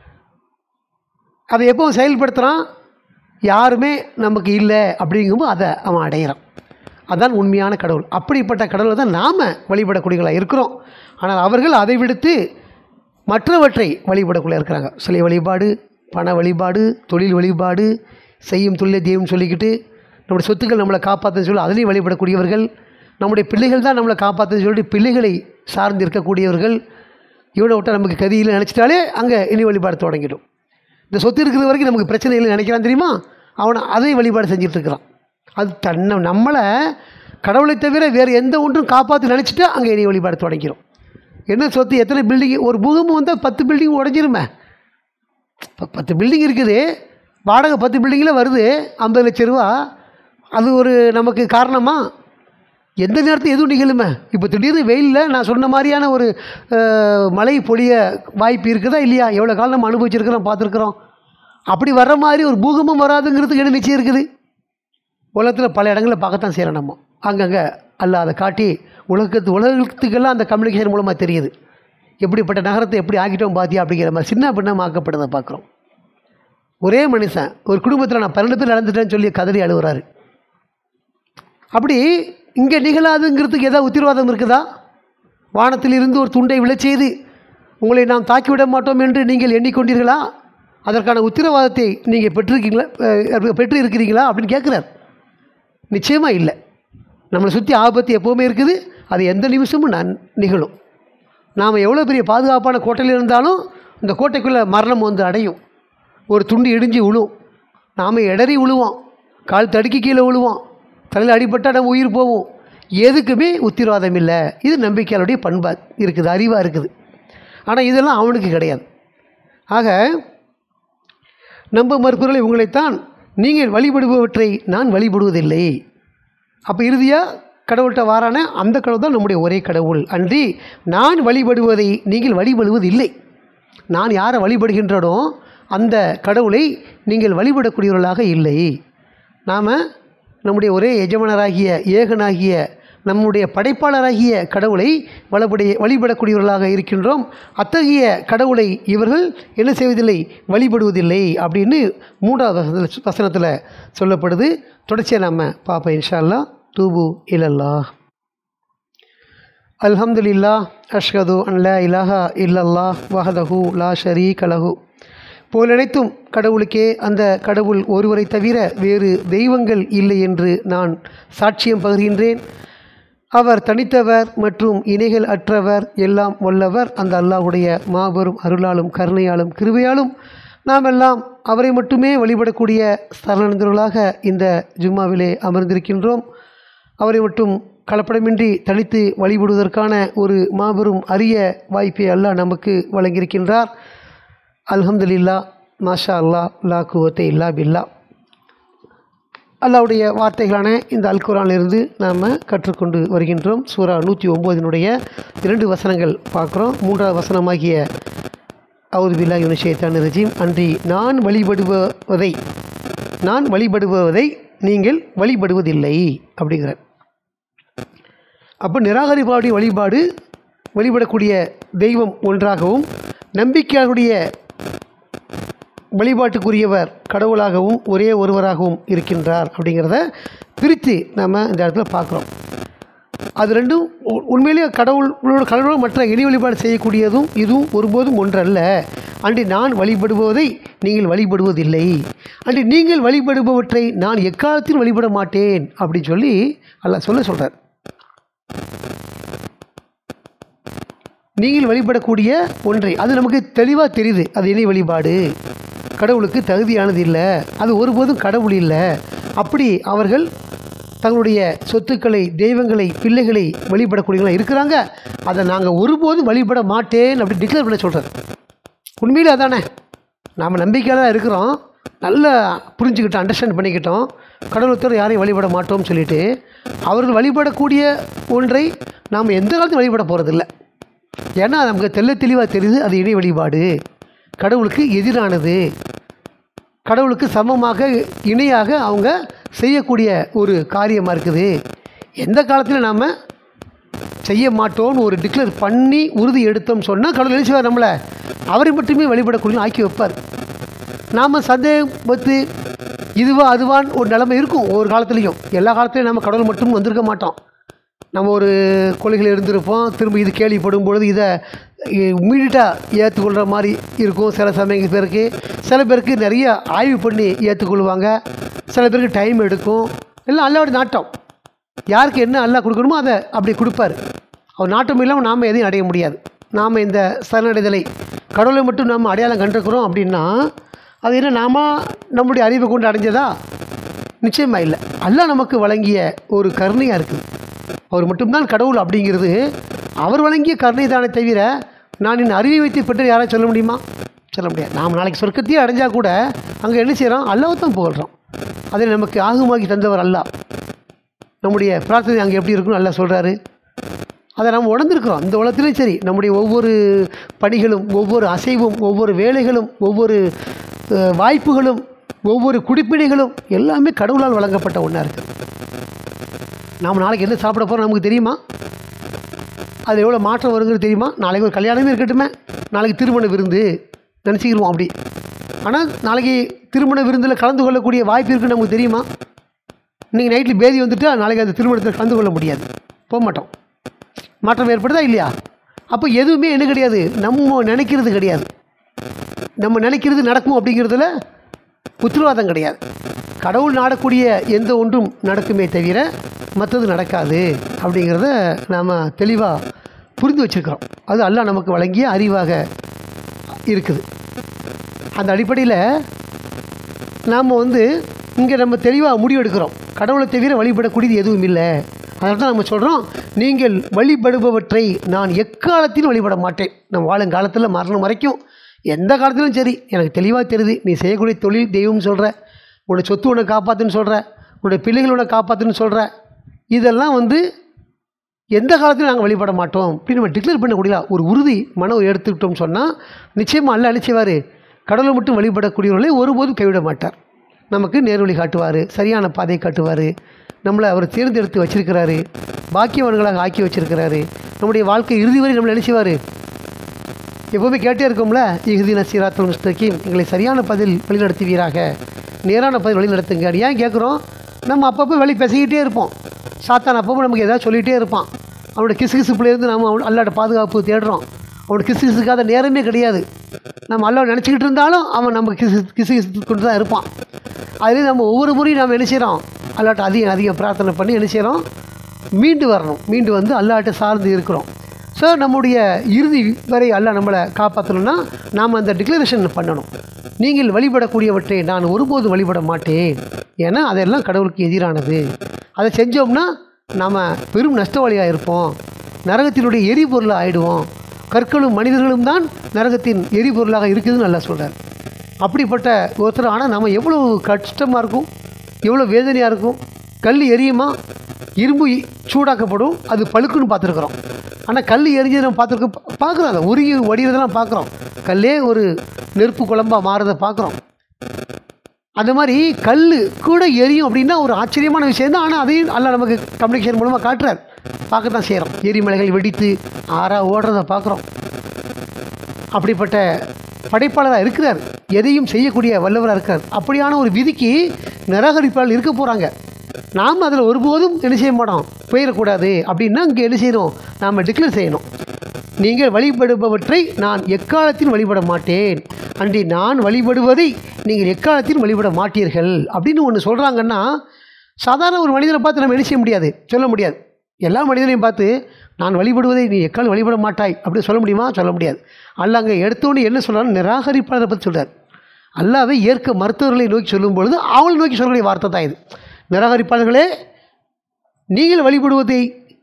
அதை எப்போ செயல்படுத்துகிறான் யாருமே நமக்கு இல்லை அப்படிங்கும்போது அதை அவன் அடையிறான் அதான் உண்மையான கடவுள் அப்படிப்பட்ட கடவுளை தான் நாம் வழிபடக்கூடியவர்களாக இருக்கிறோம் ஆனால் அவர்கள் அதை விடுத்து மற்றவற்றை வழிபடக்குள்ள இருக்கிறாங்க சிலை வழிபாடு பண வழிபாடு தொழில் வழிபாடு செய்யும் தொழிலை தெய்வம் சொல்லிக்கிட்டு நம்முடைய சொத்துக்கள் நம்மளை காப்பாற்றுன்னு சொல்லி அதுலேயும் வழிபடக்கூடியவர்கள் நம்முடைய பிள்ளைகள் தான் நம்மளை காப்பாற்றுன்னு சொல்லிட்டு பிள்ளைகளை சார்ந்து இருக்கக்கூடியவர்கள் இவனை விட்டால் நமக்கு கதியில் நினச்சிட்டாலே அங்கே இனி வழிபாடு தொடங்கிடும் இந்த சொத்து இருக்கிற வரைக்கும் நமக்கு பிரச்சனை இல்லை நினைக்கிறான் தெரியுமா அவனை அதை வழிபாடு செஞ்சுட்டு இருக்கிறான் அது தன்னை நம்மளை கடவுளை தவிர வேறு எந்த ஒன்றும் காப்பாற்றி நினச்சிட்டா அங்கே இனி வழிபாடு தொடங்கிடும் என்ன சொத்து எத்தனை பில்டிங் ஒரு பூகம்பம் வந்தால் பத்து பில்டிங் உடஞ்சிருமே இப்போ பத்து பில்டிங் இருக்குது வாடகை பத்து பில்டிங்கில் வருது ஐம்பது லட்ச ரூபா அது ஒரு நமக்கு காரணமா எந்த நேரத்தில் எதுவும் நிகழுமே இப்போ திடீர்னு வெயிலில் நான் சொன்ன மாதிரியான ஒரு அஹ், மழை பொழிய வாய்ப்பு இருக்குதா இல்லையா எவ்வளோ காலம் நம்ம அனுபவிச்சிருக்கிறோம் பார்த்துருக்குறோம் அப்படி வர்ற மாதிரி ஒரு பூகம்பம் வராதுங்கிறதுக்கு என்ன நிச்சயம் இருக்குது உலகத்தில் பல இடங்களில் பார்க்கத்தான் செய்கிறோம் நம்ம அங்கங்கே அல்ல அதை காட்டி உலகத்து உலகத்துக்கெல்லாம் அந்த கம்யூனிகேஷன் மூலமாக தெரியுது எப்படிப்பட்ட நகரத்தை எப்படி ஆக்கிட்டோம் பாத்தியா அப்படிங்கிற மாதிரி சின்ன பின்னமாக ஆக்கப்படுறதை பார்க்குறோம் ஒரே மனுஷன் ஒரு குடும்பத்தில் நான் பன்னெண்டு பேர் நடந்துட்டேன்னு சொல்லி கதறி அழுகுறாரு அப்படி இங்கே நிகழாதுங்கிறதுக்கு ஏதாவது உத்தரவாதம் இருக்குதா வானத்திலிருந்து ஒரு துண்டை விழச் செய்து உங்களை நாம் தாக்கிவிட மாட்டோம் என்று நீங்கள் எண்ணிக்கொண்டீர்களா அதற்கான உத்தரவாதத்தை நீங்கள் பெற்றிருக்கீங்களா அஹ், பெற்று இருக்கிறீங்களா அப்படின்னு கேட்குறார் நிச்சயமாக இல்லை நம்மளை சுற்றி ஆபத்து எப்போவுமே இருக்குது அது எந்த நிமிஷமும் நான் நிகழும் நாம் எவ்வளோ பெரிய பாதுகாப்பான கோட்டையில் இருந்தாலும் இந்த கோட்டைக்குள்ளே மரணம் வந்து அடையும் ஒரு துண்டு இடிஞ்சு விழும் நாம் இடறி விழுவோம் கால் தடுக்கி கீழே விழுவோம் தலையில் அடிபட்டால் நம்ம உயிர் போவோம் எதுக்குமே உத்தரவாதம் இல்லை இது நம்பிக்கையாளுடைய பண்பா இருக்குது அறிவாக இருக்குது ஆனால் இதெல்லாம் அவனுக்கு கிடையாது ஆக நம்ப மறுப்பவர்களை உங்களைத்தான் நீங்கள் வழிபடுபவற்றை நான் வழிபடுவதில்லை அப்போ இறுதியாக கடவுள்கிட்ட வாரான அந்த கடவுள் தான் நம்முடைய ஒரே கடவுள் அன்றி நான் வழிபடுவதை நீங்கள் வழிபடுவதில்லை நான் யாரை வழிபடுகின்றனோ அந்த கடவுளை நீங்கள் வழிபடக்கூடியவர்களாக இல்லை நாம் நம்முடைய ஒரே எஜமானராகிய ஏகனாகிய நம்முடைய படைப்பாளராகிய கடவுளை வழிபடைய வழிபடக்கூடியவர்களாக இருக்கின்றோம் அத்தகைய கடவுளை இவர்கள் என்ன செய்வதில்லை வழிபடுவதில்லை அப்படின்னு மூன்றாவது வசனத்தில் சொல்லப்படுது தொடர்ச்சியாக நாம் பார்ப்போம் இன்ஷா அல்லாஹ் தூபு இலல்லா அல்ஹம்துலில்லா அஷ்ஹது அன் லா இலாஹா இல்லல்லா வஹதஹு லா ஷரீக லஹு போலனைத்தும் கடவுளுக்கே அந்த கடவுள் ஒருவரை தவிர வேறு தெய்வங்கள் இல்லை என்று நான் சாட்சியம் பகிர்கின்றேன் அவர் தனித்தவர் மற்றும் இணைகள் அற்றவர் எல்லாம் வல்லவர் அந்த அல்லாஹ்வுடைய மாபெரும் அருளாலும் கருணையாலும் கிருபையாலும் நாம் எல்லாம் அவரை மட்டுமே வழிபடக்கூடிய சரணந்தர்களாக இந்த ஜும்மாவிலே அமர்ந்திருக்கின்றோம் அவரை மட்டும் கலப்படமின்றி தனித்து வழிபடுவதற்கான ஒரு மாபெரும் அரிய வாய்ப்பை அல்லாஹ் நமக்கு வழங்கியிருக்கின்றார் அல்ஹம்துலில்லா மாஷா அல்லா லா குவத்தை இல்லா பில்லா அல்லாவுடைய வார்த்தைகளான இந்த அல் குரானிலிருந்து நாம் கற்றுக்கொண்டு வருகின்றோம் சூரா நூற்றி ஒம்போதினுடைய இரண்டு வசனங்கள் பார்க்குறோம் மூன்றாவது வசனமாகிய அவுது பில்லா யுனிஷேத்தான் ரஜீம் அன்றி நான் வழிபடுவதை நான் வழிபடுவதை நீங்கள் வழிபடுவதில்லை அப்படிங்கிற அப்போ நிராகரிப்பாவுடைய வழிபாடு வழிபடக்கூடிய தெய்வம் ஒன்றாகவும் நம்பிக்கையாளருடைய வழிபாட்டுக்குரியவர் கடவுளாகவும் ஒரே ஒருவராகவும் இருக்கின்றார் அப்படிங்கிறத பிரித்து நம்ம இந்த இடத்துல பார்க்குறோம் அது ரெண்டும் உ- உண்மையிலேயே கடவுளோட கடவுளோட மற்ற இணை வழிபாடு செய்யக்கூடியதும் இதுவும் ஒருபோதும் ஒன்றல்ல அன்றி நான் வழிபடுவதை நீங்கள் வழிபடுவதில்லை அன்றி நீங்கள் வழிபடுபவற்றை நான் எக்காலத்திலும் வழிபட மாட்டேன் அப்படின்னு சொல்லி அல்லாஹ் சொல்ல சொல்கிறார் நீங்கள் வழிபடக்கூடிய ஒன்றை அது நமக்கு தெளிவாக தெரியுது அது இணை வழிபாடு கடவுளுக்கு தகுதியானது இல்லை அது ஒருபோதும் கடவுள் இல்லை அப்படி அவர்கள் தங்களுடைய சொத்துக்களை தெய்வங்களை பிள்ளைகளை வழிபடக்கூடியவங்களா இருக்கிறாங்க அதை நாங்கள் ஒருபோதும் வழிபட மாட்டேன் அப்படி டிக்ளேர் பண்ண சொல்கிறார் உண்மையிலே அதானே நாம் நம்பிக்கையாக தான் இருக்கிறோம் நல்லா புரிஞ்சுக்கிட்டோம் அண்டர்ஸ்டாண்ட் பண்ணிக்கிட்டோம் கடவுளத்தோடு யாரையும் வழிபட மாட்டோம்னு சொல்லிட்டு அவர்கள் வழிபடக்கூடிய ஒன்றை நாம் எந்த காலத்தையும் வழிபட போகிறதில்ல ஏன்னா நமக்கு தெள்ள தெளிவாக தெரியுது அது இணை வழிபாடு கடவுளுக்கு எதிரானது கடவுளுக்கு சமமாக இணையாக அவங்க செய்யக்கூடிய ஒரு காரியமாக இருக்குது எந்த காலத்தில் நாம் செய்ய மாட்டோம்னு ஒரு டிக்ளேர் பண்ணி உறுதி எடுத்தோம் சொன்னால் கடவுள் எழுச்சுவார் நம்மளை அவரை மட்டுமே வழிபடக்கூடிய ஆக்கி வைப்பார் நாம் சந்தேகம் பத்து இதுவா அதுவான்னு ஒரு நிலைமை இருக்கும் ஒவ்வொரு காலத்துலேயும் எல்லா காலத்துலையும் நம்ம கடவுள் மட்டும் வந்திருக்க மாட்டோம் நம்ம ஒரு கொள்கையில் இருந்திருப்போம் திரும்ப இது கேள்விப்படும் பொழுது இதை இம்மீடியட்டாக ஏற்றுக்கொள்கிற மாதிரி இருக்கும் சில சமயங்கள் பேருக்கு சில பேருக்கு நிறைய ஆய்வு பண்ணி ஏற்றுக்கொள்வாங்க சில பேருக்கு டைம் எடுக்கும் எல்லாம் அல்லாவுடைய நாட்டம் யாருக்கு என்ன அல்லாஹ் கொடுக்கணுமோ அதை அப்படி கொடுப்பாரு அவர் நாட்டம் இல்லாமல் நாம் எதையும் அடைய முடியாது நாம் இந்த சரணடைதலை கடவுளை மட்டும் நாம் அடையாளம் கண்டிருக்கிறோம் அப்படின்னா அது என்ன நாம நம்முடைய அறிவை கொண்டு அடைஞ்சதா நிச்சயமாக இல்லை அல்லாஹ் நமக்கு வழங்கிய ஒரு கருணையாக இருக்குது அவர் மட்டும்தான் கடவுள் அப்படிங்கிறது அவர் வழங்கிய கருணை தானே தவிர நான் என் அறிவை வைத்து பெற்று யாராவது சொல்ல முடியுமா சொல்ல முடியாது நாம் நாளைக்கு சொர்க்கத்தையே அடைஞ்சால் கூட அங்கே என்ன செய்கிறோம் அல்லாவை தான் புகழ்கிறோம் அதில் நமக்கு ஆகுமாக்கி தந்தவர் அல்லாஹ் நம்முடைய பிரார்த்தனை அங்கே எப்படி இருக்குன்னு நல்லா சொல்கிறாரு அதை நம்ம உணர்ந்திருக்கிறோம் இந்த உலகத்திலையும் சரி நம்முடைய ஒவ்வொரு பணிகளும் ஒவ்வொரு அசைவும் ஒவ்வொரு வேலைகளும் ஒவ்வொரு அஹ், வாய்ப்புகளும் ஒவ்வொரு குடிப்பினைகளும் எல்லாமே கடவுளால் வழங்கப்பட்ட ஒன்றா இருக்குது நாம் நாளைக்கு என்ன சாப்பிட போகிறோம் நமக்கு தெரியுமா அது எவ்வளோ மாற்றம் வருங்கிறது தெரியுமா நாளைக்கு ஒரு கல்யாணமே இருக்கட்டுமே நாளைக்கு திருமண விருந்து நினச்சிக்கிருவோம் அப்படி ஆனால் நாளைக்கு திருமண விருந்தில் கலந்து கொள்ளக்கூடிய வாய்ப்பு இருக்குன்னு நமக்கு தெரியுமா இன்றைக்கி நைட்டில் பேதி வந்துட்டு நாளைக்கு அந்த திருமணத்தில் கலந்து கொள்ள முடியாது போக மாட்டோம் மாற்றம் ஏற்படுதா இல்லையா அப்போ எதுவுமே என்ன கிடையாது நம்ம நினைக்கிறது கிடையாது நம்ம நினைக்கிறது நடக்கும் அப்படிங்கிறதுல உத்தரவாதம் கிடையாது கடவுள் நாடக்கூடிய எந்த ஒன்றும் நடக்குமே தவிர மற்றது நடக்காது அப்படிங்கிறத நாம் தெளிவாக புரிந்து வச்சுருக்கிறோம் அது அல்லாஹ் நமக்கு வழங்கிய அறிவாக இருக்குது அந்த அடிப்படையில் நாம் வந்து இங்கே நம்ம தெளிவாக முடிவெடுக்கிறோம் கடவுளை தவிர வழிபடக்கூடியது எதுவும் இல்லை அதனால தான் நம்ம சொல்கிறோம் நீங்கள் வழிபடுபவற்றை நான் எக்காலத்திலும் வழிபட மாட்டேன் நான் வாழும் காலத்தில் மரணம் வரைக்கும் எந்த காலத்திலும் சரி எனக்கு தெளிவாக தெரியுது நீ செய்யக்கூடிய தொழில் தெய்வம்னு சொல்கிற உன்னோட சொத்து உன்னை காப்பாற்றுன்னு சொல்கிற உன்னோட பிள்ளைகள் உன்னை காப்பாற்றுன்னு சொல்கிற இதெல்லாம் வந்து எந்த காலத்திலும் நாங்கள் வழிபட மாட்டோம் அப்படின்னு நம்ம டிக்ளேர் பண்ணக்கூடிய ஒரு உறுதி மனம் எடுத்துக்கிட்டோம் சொன்னால் நிச்சயமாக அல்ல அழிச்சவார் கடவுளை மட்டும் வழிபடக்கூடியவர்களை ஒருபோதும் கைவிட மாட்டார் நமக்கு நேர்வழி காட்டுவார் சரியான பாதையை காட்டுவார் நம்மளை அவர் தேர்ந்தெடுத்து வச்சிருக்கிறாரு பாக்கியவான்களாக ஆக்கி வச்சிருக்கிறாரு நம்முடைய வாழ்க்கை இறுதி வரை நம்மளை நினைச்சுவார் எப்போவுமே கேட்டே இருக்கோம்ல இஹ்தின சீராத்துல் முஸ்தகீம் எங்களை சரியான பதில் வழிநடத்துவீராக நேரான பதில் வழி நடத்துங்க ஏன் கேட்குறோம் நம்ம அப்பப்போ வழி பேசிக்கிட்டே இருப்போம் சாத்தான் அப்பப்போ நமக்கு ஏதாவது சொல்லிகிட்டே இருப்பான் அவனோட கிசுகிசுப்புலேருந்து நம்ம அவன் அல்லாட பாதுகாப்பு தேடுறோம் அவனோட கிசுகிசுக்காத நேரமே கிடையாது நம்ம அல்லாவை நினச்சிக்கிட்டு இருந்தாலும் அவன் நம்ம கிசு கிசுகிசு கொண்டு தான் இருப்பான் அதுலேயும் நம்ம ஒவ்வொரு முறையும் நம்ம என்ன செய்கிறோம் அல்லாட்ட அதிகம் அதிகம் பிரார்த்தனை பண்ணி என்ன செய்கிறோம் மீண்டு வரணும் மீண்டு வந்து அல்லாட்ட சார்ந்து இருக்கிறோம் ஸோ நம்முடைய இறுதி வரை அல்லாஹ் நம்மளை காப்பாற்றணும்னா நாம் அந்த டிக்ளரேஷன் பண்ணணும் நீங்கள் வழிபடக்கூடியவற்றை நான் ஒருபோதும் வழிபட மாட்டேன் ஏன்னா அதெல்லாம் கடவுளுக்கு எதிரானது அதை செஞ்சோம்னா நாம் பெரும் நஷ்டவாளியாக இருப்போம் நரகத்தினுடைய எரிபொருளாக ஆயிடுவோம் கற்களும் மனிதர்களும் தான் நரகத்தின் எரிபொருளாக இருக்குதுன்னு நல்லா சொல்கிறார் அப்படிப்பட்ட ஒருத்தர் ஆனால் நம்ம எவ்வளோ கஷ்டமாக இருக்கும் எவ்வளோ வேதனையாக இருக்கும் கல் எரியுமா இரும்பு இ- சூடாக்கப்படும் அது பழுக்குன்னு பார்த்துருக்குறோம் ஆனால் கல் எரிஞ்சதை நம்ம பார்த்துருக்கோம் பார்க்குறோம் அதை உருகி வடிகிறதெல்லாம் பார்க்குறோம் கல்லே ஒரு நெருப்பு குழம்பாக மாறுறதை பார்க்குறோம் அந்த மாதிரி கல் கூட எரியும் அப்படின்னா ஒரு ஆச்சரியமான விஷயம் தான் ஆனால் அதையும் அல்ல நமக்கு கம்யூனிகேஷன் மூலமாக காட்டுறார் பார்க்க தான் செய்கிறோம் எரிமலைகள் வெடித்து ஆறா ஓடுறதை பார்க்குறோம் அப்படிப்பட்ட படைப்பாளராக இருக்கிறார் எதையும் செய்யக்கூடிய வல்லவராக இருக்கார் அப்படியான ஒரு விதிக்கு நிராகரிப்பாளர் இருக்க போகிறாங்க நாம் அதில் ஒருபோதும் என்ன செய்ய மாட்டோம் போயிடக்கூடாது அப்படின்னா இங்கே என்ன செய்யணும் நாம் டிக்ளேர் செய்யணும் நீங்கள் வழிபடுபவற்றை நான் எக்காலத்தில் வழிபட மாட்டேன் அன்றி நான் வழிபடுவதை நீங்கள் எக்காலத்தில் வழிபட மாட்டீர்கள் அப்படின்னு ஒன்று சொல்கிறாங்கன்னா சாதாரண ஒரு மனிதனை பார்த்து நம்ம என்ன செய்ய முடியாது சொல்ல முடியாது எல்லா மனிதனையும் பார்த்து நான் வழிபடுவதை நீ எக்கால் வழிபட மாட்டாய் அப்படி சொல்ல முடியுமா சொல்ல முடியாது அல்ல அங்கே எடுத்தோன்னு என்ன சொல்கிறாரு நிராகரிப்பாளரை பற்றி சொல்கிறார் அல்லாவை ஏற்க மருத்துவர்களை நோக்கி சொல்லும் பொழுது அவங்களை நோக்கி சொல்லக்கூடிய வார்த்தை தான் இது நிராகரிப்பாளர்களே நீங்கள் வழிபடுவதை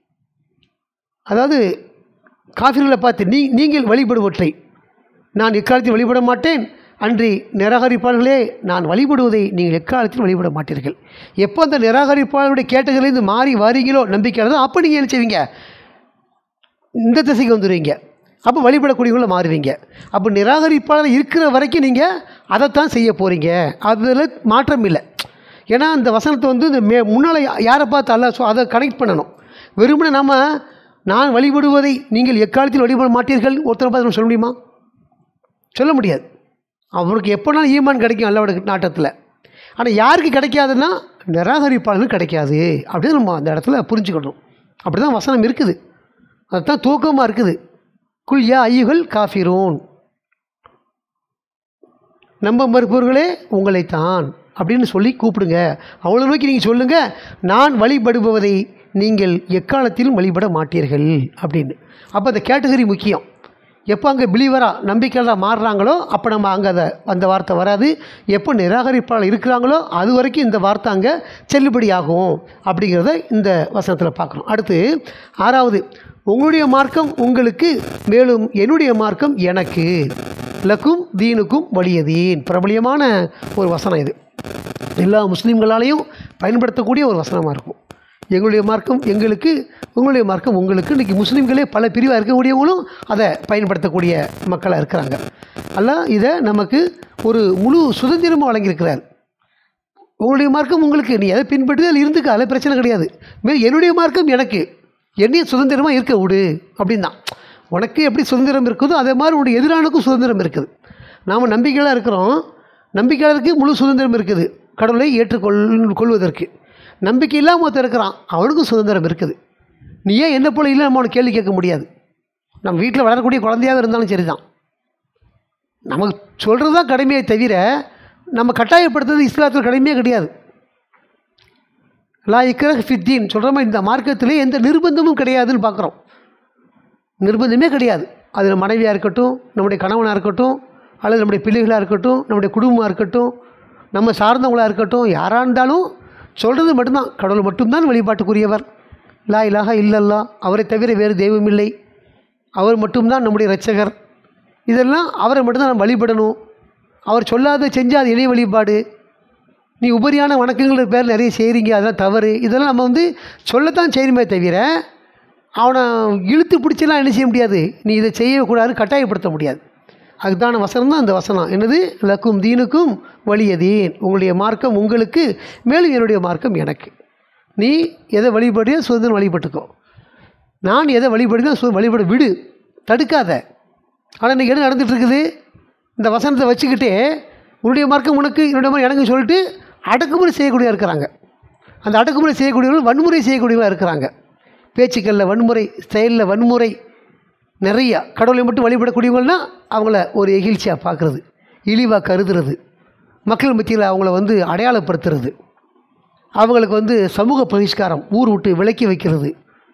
அதாவது காஃபிர்களை பார்த்து நீ நீங்கள் வழிபடுவற்றை நான் எக்காலத்தில் வழிபட மாட்டேன் அன்றி நிராகரிப்பாளர்களே நான் வழிபடுவதை நீங்கள் எக்காலத்தில் வழிபட மாட்டீர்கள் எப்போ அந்த நிராகரிப்பாளருடைய கேட்டகரிலேருந்து மாறி வாரீங்களோ நம்பிக்கையானதோ அப்போ நீங்கள் என்ன செய்வீங்க இந்த திசைக்கு வந்துடுவீங்க அப்போ வழிபடக்கூடியவங்கள மாறுவீங்க அப்போ நிராகரிப்பாளர் இருக்கிற வரைக்கும் நீங்கள் அதைத்தான் செய்ய போகிறீங்க அதில் மாற்றம் இல்லை ஏன்னா அந்த வசனத்தை வந்து இந்த மே முன்னால் யாரை பார்த்து அல்ல ஸோ அதை கனெக்ட் பண்ணணும் வெறுமனே நம்ம நான் வழிபடுவதை நீங்கள் எக்காலத்தில் வழிபட மாட்டீர்கள் ஒருத்தரை பார்த்து நம்ம சொல்ல முடியுமா சொல்ல முடியாது அவருக்கு எப்போனாலும் ஈமான் கிடைக்கும் அல்லோட நாட்டத்தில் ஆனால் யாருக்கு கிடைக்காதுன்னா நிராகரிப்பாளர்களுக்கு கிடைக்காது அப்படின்னு நம்ம அந்த இடத்துல புரிஞ்சுக்கணும் அப்படி தான் வசனம் இருக்குது அதுதான் தூக்கமாக இருக்குது குல் யா ஐயுகள் காஃபிரூன் நம்ப மறுப்பவர்களே உங்களைத்தான் அப்படின்னு சொல்லி கூப்பிடுங்க அவளை நோக்கி நீங்கள் சொல்லுங்கள் நான் வழிபடுபவதை நீங்கள் எக்காலத்திலும் வழிபட மாட்டீர்கள் அப்படின்னு அப்போ அந்த கேட்டகரி முக்கியம் எப்போ அங்கே பிலீவராக நம்பிக்கையாக மாறுறாங்களோ அப்போ நம்ம அங்கே அதை அந்த வார்த்தை வராது எப்போ நிராகரிப்பாளர் இருக்கிறாங்களோ அது வரைக்கும் இந்த வார்த்தை அங்கே செல்லுபடியாகும் அப்படிங்கிறத இந்த வசனத்தில் பார்க்குறோம் அடுத்து ஆறாவது உங்களுடைய மார்க்கம் உங்களுக்கு மேலும் என்னுடைய மார்க்கம் எனக்கு லக்கும் தீனுக்கும் வலியதீன் பிரபலியமான ஒரு வசனம் இது எல்லா முஸ்லீம்களாலையும் பயன்படுத்தக்கூடிய ஒரு வசனமாக இருக்கும் எங்களுடைய மார்க்கம் எங்களுக்கு உங்களுடைய மார்க்கம் உங்களுக்கு இன்றைக்கி முஸ்லீம்களே பல பிரிவாக இருக்கக்கூடியவங்களும் அதை பயன்படுத்தக்கூடிய மக்களாக இருக்கிறாங்க அல்லாஹ் இதை நமக்கு ஒரு முழு சுதந்திரமாக வழங்கியிருக்கிறார் உங்களுடைய மார்க்கம் உங்களுக்கு நீ எதை பின்பற்றி அதில் இருந்துக்க அதில் பிரச்சனை கிடையாது மே என்னுடைய மார்க்கம் எனக்கு என்னையும் சுதந்திரமாக இருக்க விடு அப்படின்னு தான் உனக்கு எப்படி சுதந்திரம் இருக்குதோ அதே மாதிரி உன்னுடைய எதிரானுக்கும் சுதந்திரம் இருக்குது நாம் நம்பிக்கையாக இருக்கிறோம் நம்பிக்கையாளருக்கு முழு சுதந்திரம் இருக்குது கடவுளை ஏற்றுக்கொள் கொள்வதற்கு நம்பிக்கை இல்லாமல் ஒருத்தர் இருக்கிறான் அவனுக்கும் சுதந்திரம் இருக்குது நீ ஏன் என்ன போல இல்லை நம்ம அவனை கேள்வி கேட்க முடியாது நம்ம வீட்டில் வளரக்கூடிய குழந்தையாக இருந்தாலும் சரி தான் நமக்கு சொல்கிறது தான் கடமையை தவிர நம்ம கட்டாயப்படுத்துறது இஸ்லாத்தில் கடமையே கிடையாது லா இக்ரஹ் ஃபித்தீன் சொல்கிற மாதிரி இந்த மார்க்கத்திலே எந்த நிர்பந்தமும் கிடையாதுன்னு பார்க்குறோம் நிர்பந்தமே கிடையாது அது நம்ம மனைவியாக இருக்கட்டும் நம்முடைய கணவனாக இருக்கட்டும் அல்லது நம்முடைய பிள்ளைகளாக இருக்கட்டும் நம்முடைய குடும்பமாக இருக்கட்டும் நம்ம சார்ந்தவங்களாக இருக்கட்டும் யாராக இருந்தாலும் சொல்கிறது மட்டும்தான் கடவுள் மட்டும்தான் வழிபாட்டுக்குரியவர் லா இலாஹா இல்லல்லா அவரை தவிர வேறு தெய்வம் இல்லை அவர் மட்டும்தான் நம்முடைய இரட்சகர் இதெல்லாம் அவரை மட்டும்தான் நம்ம வழிபடணும் அவர் சொல்லாத செஞ்சால் அது இணை வழிபாடு நீ உபரியான வணக்கங்கள் பேர் நிறைய செய்கிறீங்க அதெல்லாம் தவறு இதெல்லாம் நம்ம வந்து சொல்லத்தான் செய்யணுமே தவிர அவனை இழுத்து பிடிச்செல்லாம் என்ன செய்ய முடியாது நீ இதை செய்யக்கூடாது கட்டாயப்படுத்த முடியாது அதுதான வசனம் தான் அந்த வசனம் என்னது லக்கும் தீனுக்கும் வலியதீன் உங்களுடைய மார்க்கம் உங்களுக்கு மேலும் என்னுடைய மார்க்கம் எனக்கு நீ எதை வழிபடியோ சுதந்திரம் வழிபட்டுக்கோ நான் எதை வழிபடினோ சு வழிபட விடு தடுக்காத ஆனால் இன்றைக்கி என்ன நடந்துட்டு இருக்குது இந்த வசனத்தை வச்சுக்கிட்டே உன்னுடைய மார்க்கம் உனக்கு என்னுடைய மாதிரி எனக்கு சொல்லிட்டு அடக்குமுறை செய்யக்கூடியவா இருக்கிறாங்க அந்த அடக்குமுறை செய்யக்கூடியவர்கள் வன்முறை செய்யக்கூடியவா இருக்கிறாங்க பேச்சுக்களில் வன்முறை செயலில் வன்முறை நிறைய கடவுளை மட்டும் வழிபடக்கூடியவங்கள்னா அவங்கள ஒரு எகிழ்ச்சியாக பார்க்குறது இழிவாக கருதுறது மக்கள் மத்தியில் அவங்கள வந்து அடையாளப்படுத்துறது அவங்களுக்கு வந்து சமூக பகிஷ்காரம் ஊர் விட்டு விலக்கி வைக்கிறது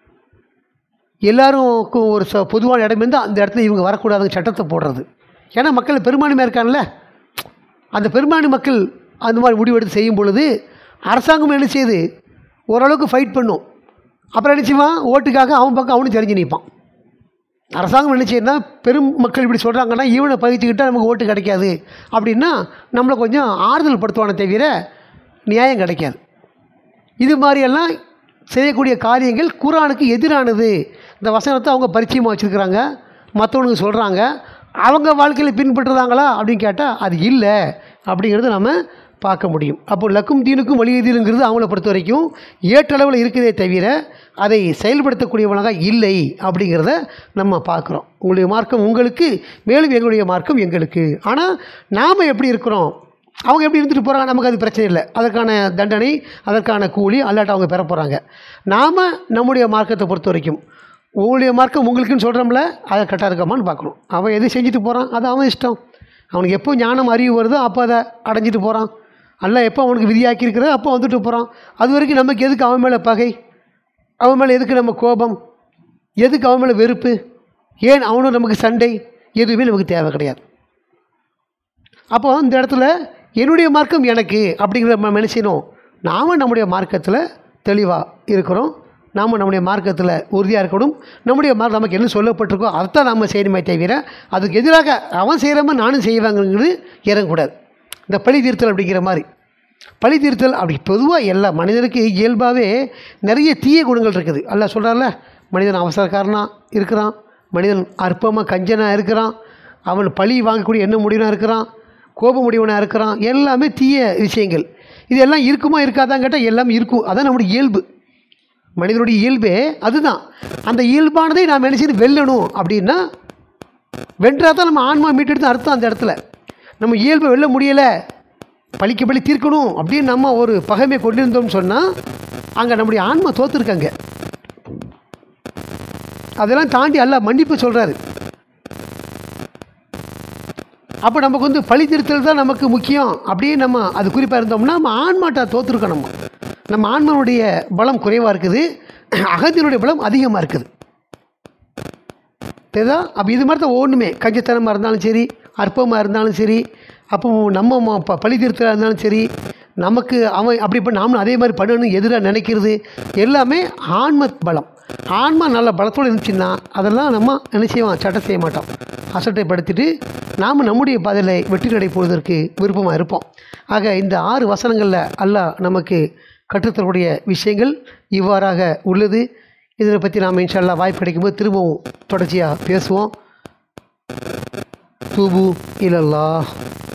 எல்லாருக்கும் ஒரு ச பொதுவான இடம் இருந்தால் அந்த இடத்துல இவங்க வரக்கூடாதுங்க சட்டத்தை போடுறது ஏன்னா மக்கள் பெரும்பான்மையாக இருக்கான்ல அந்த பெரும்பான்மை மக்கள் அந்த மாதிரி முடிவெடுத்து செய்யும் பொழுது அரசாங்கம் என்ன செய்யுது ஓரளவுக்கு ஃபைட் பண்ணும் அப்புறம் என்ன செய்வான் ஓட்டுக்காக அவன் பக்கம் அவனும் தெரிஞ்சு நிற்பான் அரசாங்கம் என்ன செய்யணும்னா பெரும் மக்கள் இப்படி சொல்கிறாங்கன்னா இவனை பகிச்சுக்கிட்டால் நமக்கு ஓட்டு கிடைக்காது அப்படின்னா நம்மளை கொஞ்சம் ஆறுதல் படுத்துவானே தவிர நியாயம் கிடைக்காது இது மாதிரியெல்லாம் செய்யக்கூடிய காரியங்கள் குரானுக்கு எதிரானது இந்த வசனத்தை அவங்க பரிச்சயமாக வச்சுருக்கிறாங்க மற்றவனுக்கு சொல்கிறாங்க அவங்க வாழ்க்கையில் பின்பற்றுறாங்களா அப்படின்னு கேட்டால் அது இல்லை அப்படிங்கிறத நம்ம பார்க்க முடியும் அப்போ லக்கும் தீனுக்கும் வலியுறுங்கிறது அவங்கள பொறுத்த வரைக்கும் ஏற்றளவில் இருக்குதே தவிர அதை செயல்படுத்தக்கூடியவனாக இல்லை அப்படிங்கிறத நம்ம பார்க்குறோம் உங்களுடைய மார்க்கம் உங்களுக்கு மேலும் எங்களுடைய மார்க்கம் எங்களுக்கு ஆனால் நாம் எப்படி இருக்கிறோம் அவங்க எப்படி இருந்துட்டு போகிறாங்க நமக்கு அது பிரச்சனை இல்லை அதற்கான தண்டனை அதற்கான கூலி அல்லாட்ட அவங்க பெற போகிறாங்க நாம் நம்முடைய மார்க்கத்தை பொறுத்த வரைக்கும் உங்களுடைய மார்க்கம் உங்களுக்குன்னு சொல்கிறோம்ல அதை கரெக்டாக இருக்கமான்னு பார்க்கணும் அவன் எது செஞ்சுட்டு போகிறான் அது அவன் இஷ்டம் அவனுக்கு எப்போ ஞானம் அறிவு வருதோ அப்போ அதை அடைஞ்சிட்டு போகிறான் அல்ல எப்போ அவனுக்கு விதியாக்கி இருக்கிறதோ அப்போ வந்துட்டு போகிறான் அது வரைக்கும் நமக்கு எதுக்கு அவன் மேலே பகை அவன் மேலே எதுக்கு நம்ம கோபம் எதுக்கு அவன் மேலே வெறுப்பு ஏன் அவனும் நமக்கு சண்டை எதுவுமே நமக்கு தேவை கிடையாது அப்போ இந்த இடத்துல என்னுடைய மார்க்கம் எனக்கு அப்படிங்கிற நம்ம என்ன செய்யணும் நாம் நம்முடைய மார்க்கத்தில் தெளிவாக இருக்கிறோம் நாம் நம்முடைய மார்க்கத்தில் உறுதியாக இருக்கணும் நம்முடைய மார்க் நமக்கு என்ன சொல்லப்பட்டிருக்கோ அதைத்தான் நாம் செய்யணுமே தவிர அதுக்கு எதிராக அவன் செய்கிற மாதிரி நானும் செய்வாங்கிறது இறங்கக்கூடாது இந்த பழி தீர்த்தல் அப்படிங்கிற மாதிரி பழி தீர்த்தல் அப்படி பொதுவாக எல்லா மனிதனுக்கு இயல்பாகவே நிறைய தீய குணங்கள் இருக்குது அல்ல சொல்கிறார்ல மனிதன் அவசரக்காரனாக இருக்கிறான் மனிதன் அற்பமாக கஞ்சனாக இருக்கிறான் அவன் பழி வாங்கக்கூடிய எண்ண முடிவனாக இருக்கிறான் கோப முடிவனாக இருக்கிறான் எல்லாமே தீய விஷயங்கள் இது எல்லாம் இருக்குமா இருக்காதான்னு கேட்டால் எல்லாம் இருக்கும் அதான் நம்முடைய இயல்பு மனிதனுடைய இயல்பே அதுதான் அந்த இயல்பானதை நாம் என்ன செய்யணும் வெல்லணும் அப்படின்னா வென்றா தான் நம்ம ஆன்மா மீட்டெடுத்து அர்த்தம் அந்த இடத்துல நம்ம இயல்பை வெல்ல முடியலை பழிக்கு பழி தீர்க்கணும் அப்படின்னு நம்ம ஒரு பகைமை கொண்டிருந்தோம்னு சொன்னால் அங்கே நம்முடைய ஆன்மா தோத்துருக்காங்க அதெல்லாம் தாண்டி அல்ல மன்னிப்பு சொல்கிறாரு அப்போ நமக்கு வந்து பழி திருத்தல் தான் நமக்கு முக்கியம் அப்படியே நம்ம அது குறிப்பாக இருந்தோம்னா நம்ம ஆன்மாட்டா தோற்றுருக்கோம் நம்ம நம்ம ஆன்மாவுடைய பலம் குறைவாக இருக்குது அகத்தினுடைய பலம் அதிகமாக இருக்குது தெரியுதா அப்போ இது மாதிரி தான் ஒன்றுமே கஞ்சத்தனமாக இருந்தாலும் சரி அற்பமாக இருந்தாலும் சரி அப்போ நம்ம ம- ப- பழி திருத்தலாக இருந்தாலும் சரி நமக்கு அவன் அப்படி பண்ண நாமளும் அதே மாதிரி பண்ணணும்னு எதிராக நினைக்கிறது எல்லாமே ஆன்ம பலம் ஆன்மா நல்ல பலத்தோடு இருந்துச்சுன்னா அதெல்லாம் நம்ம என்ன செய்வோம் சட்டம் செய்ய மாட்டோம் அசட்டைப்படுத்திட்டு நாம் நம்முடைய பாதையில் வெற்றி நடை போவதற்கு விருப்பமாக இருப்போம் ஆக இந்த ஆறு வசனங்களில் அல்லாஹ் நமக்கு கற்றுத்தரக்கூடிய விஷயங்கள் இவ்வாறாக உள்ளது இதனை பற்றி நாம் இன்ஷால்லா வாய்ப்பு கிடைக்கும்போது திரும்பவும் தொடர்ச்சியாக பேசுவோம் தூபு இலல்லா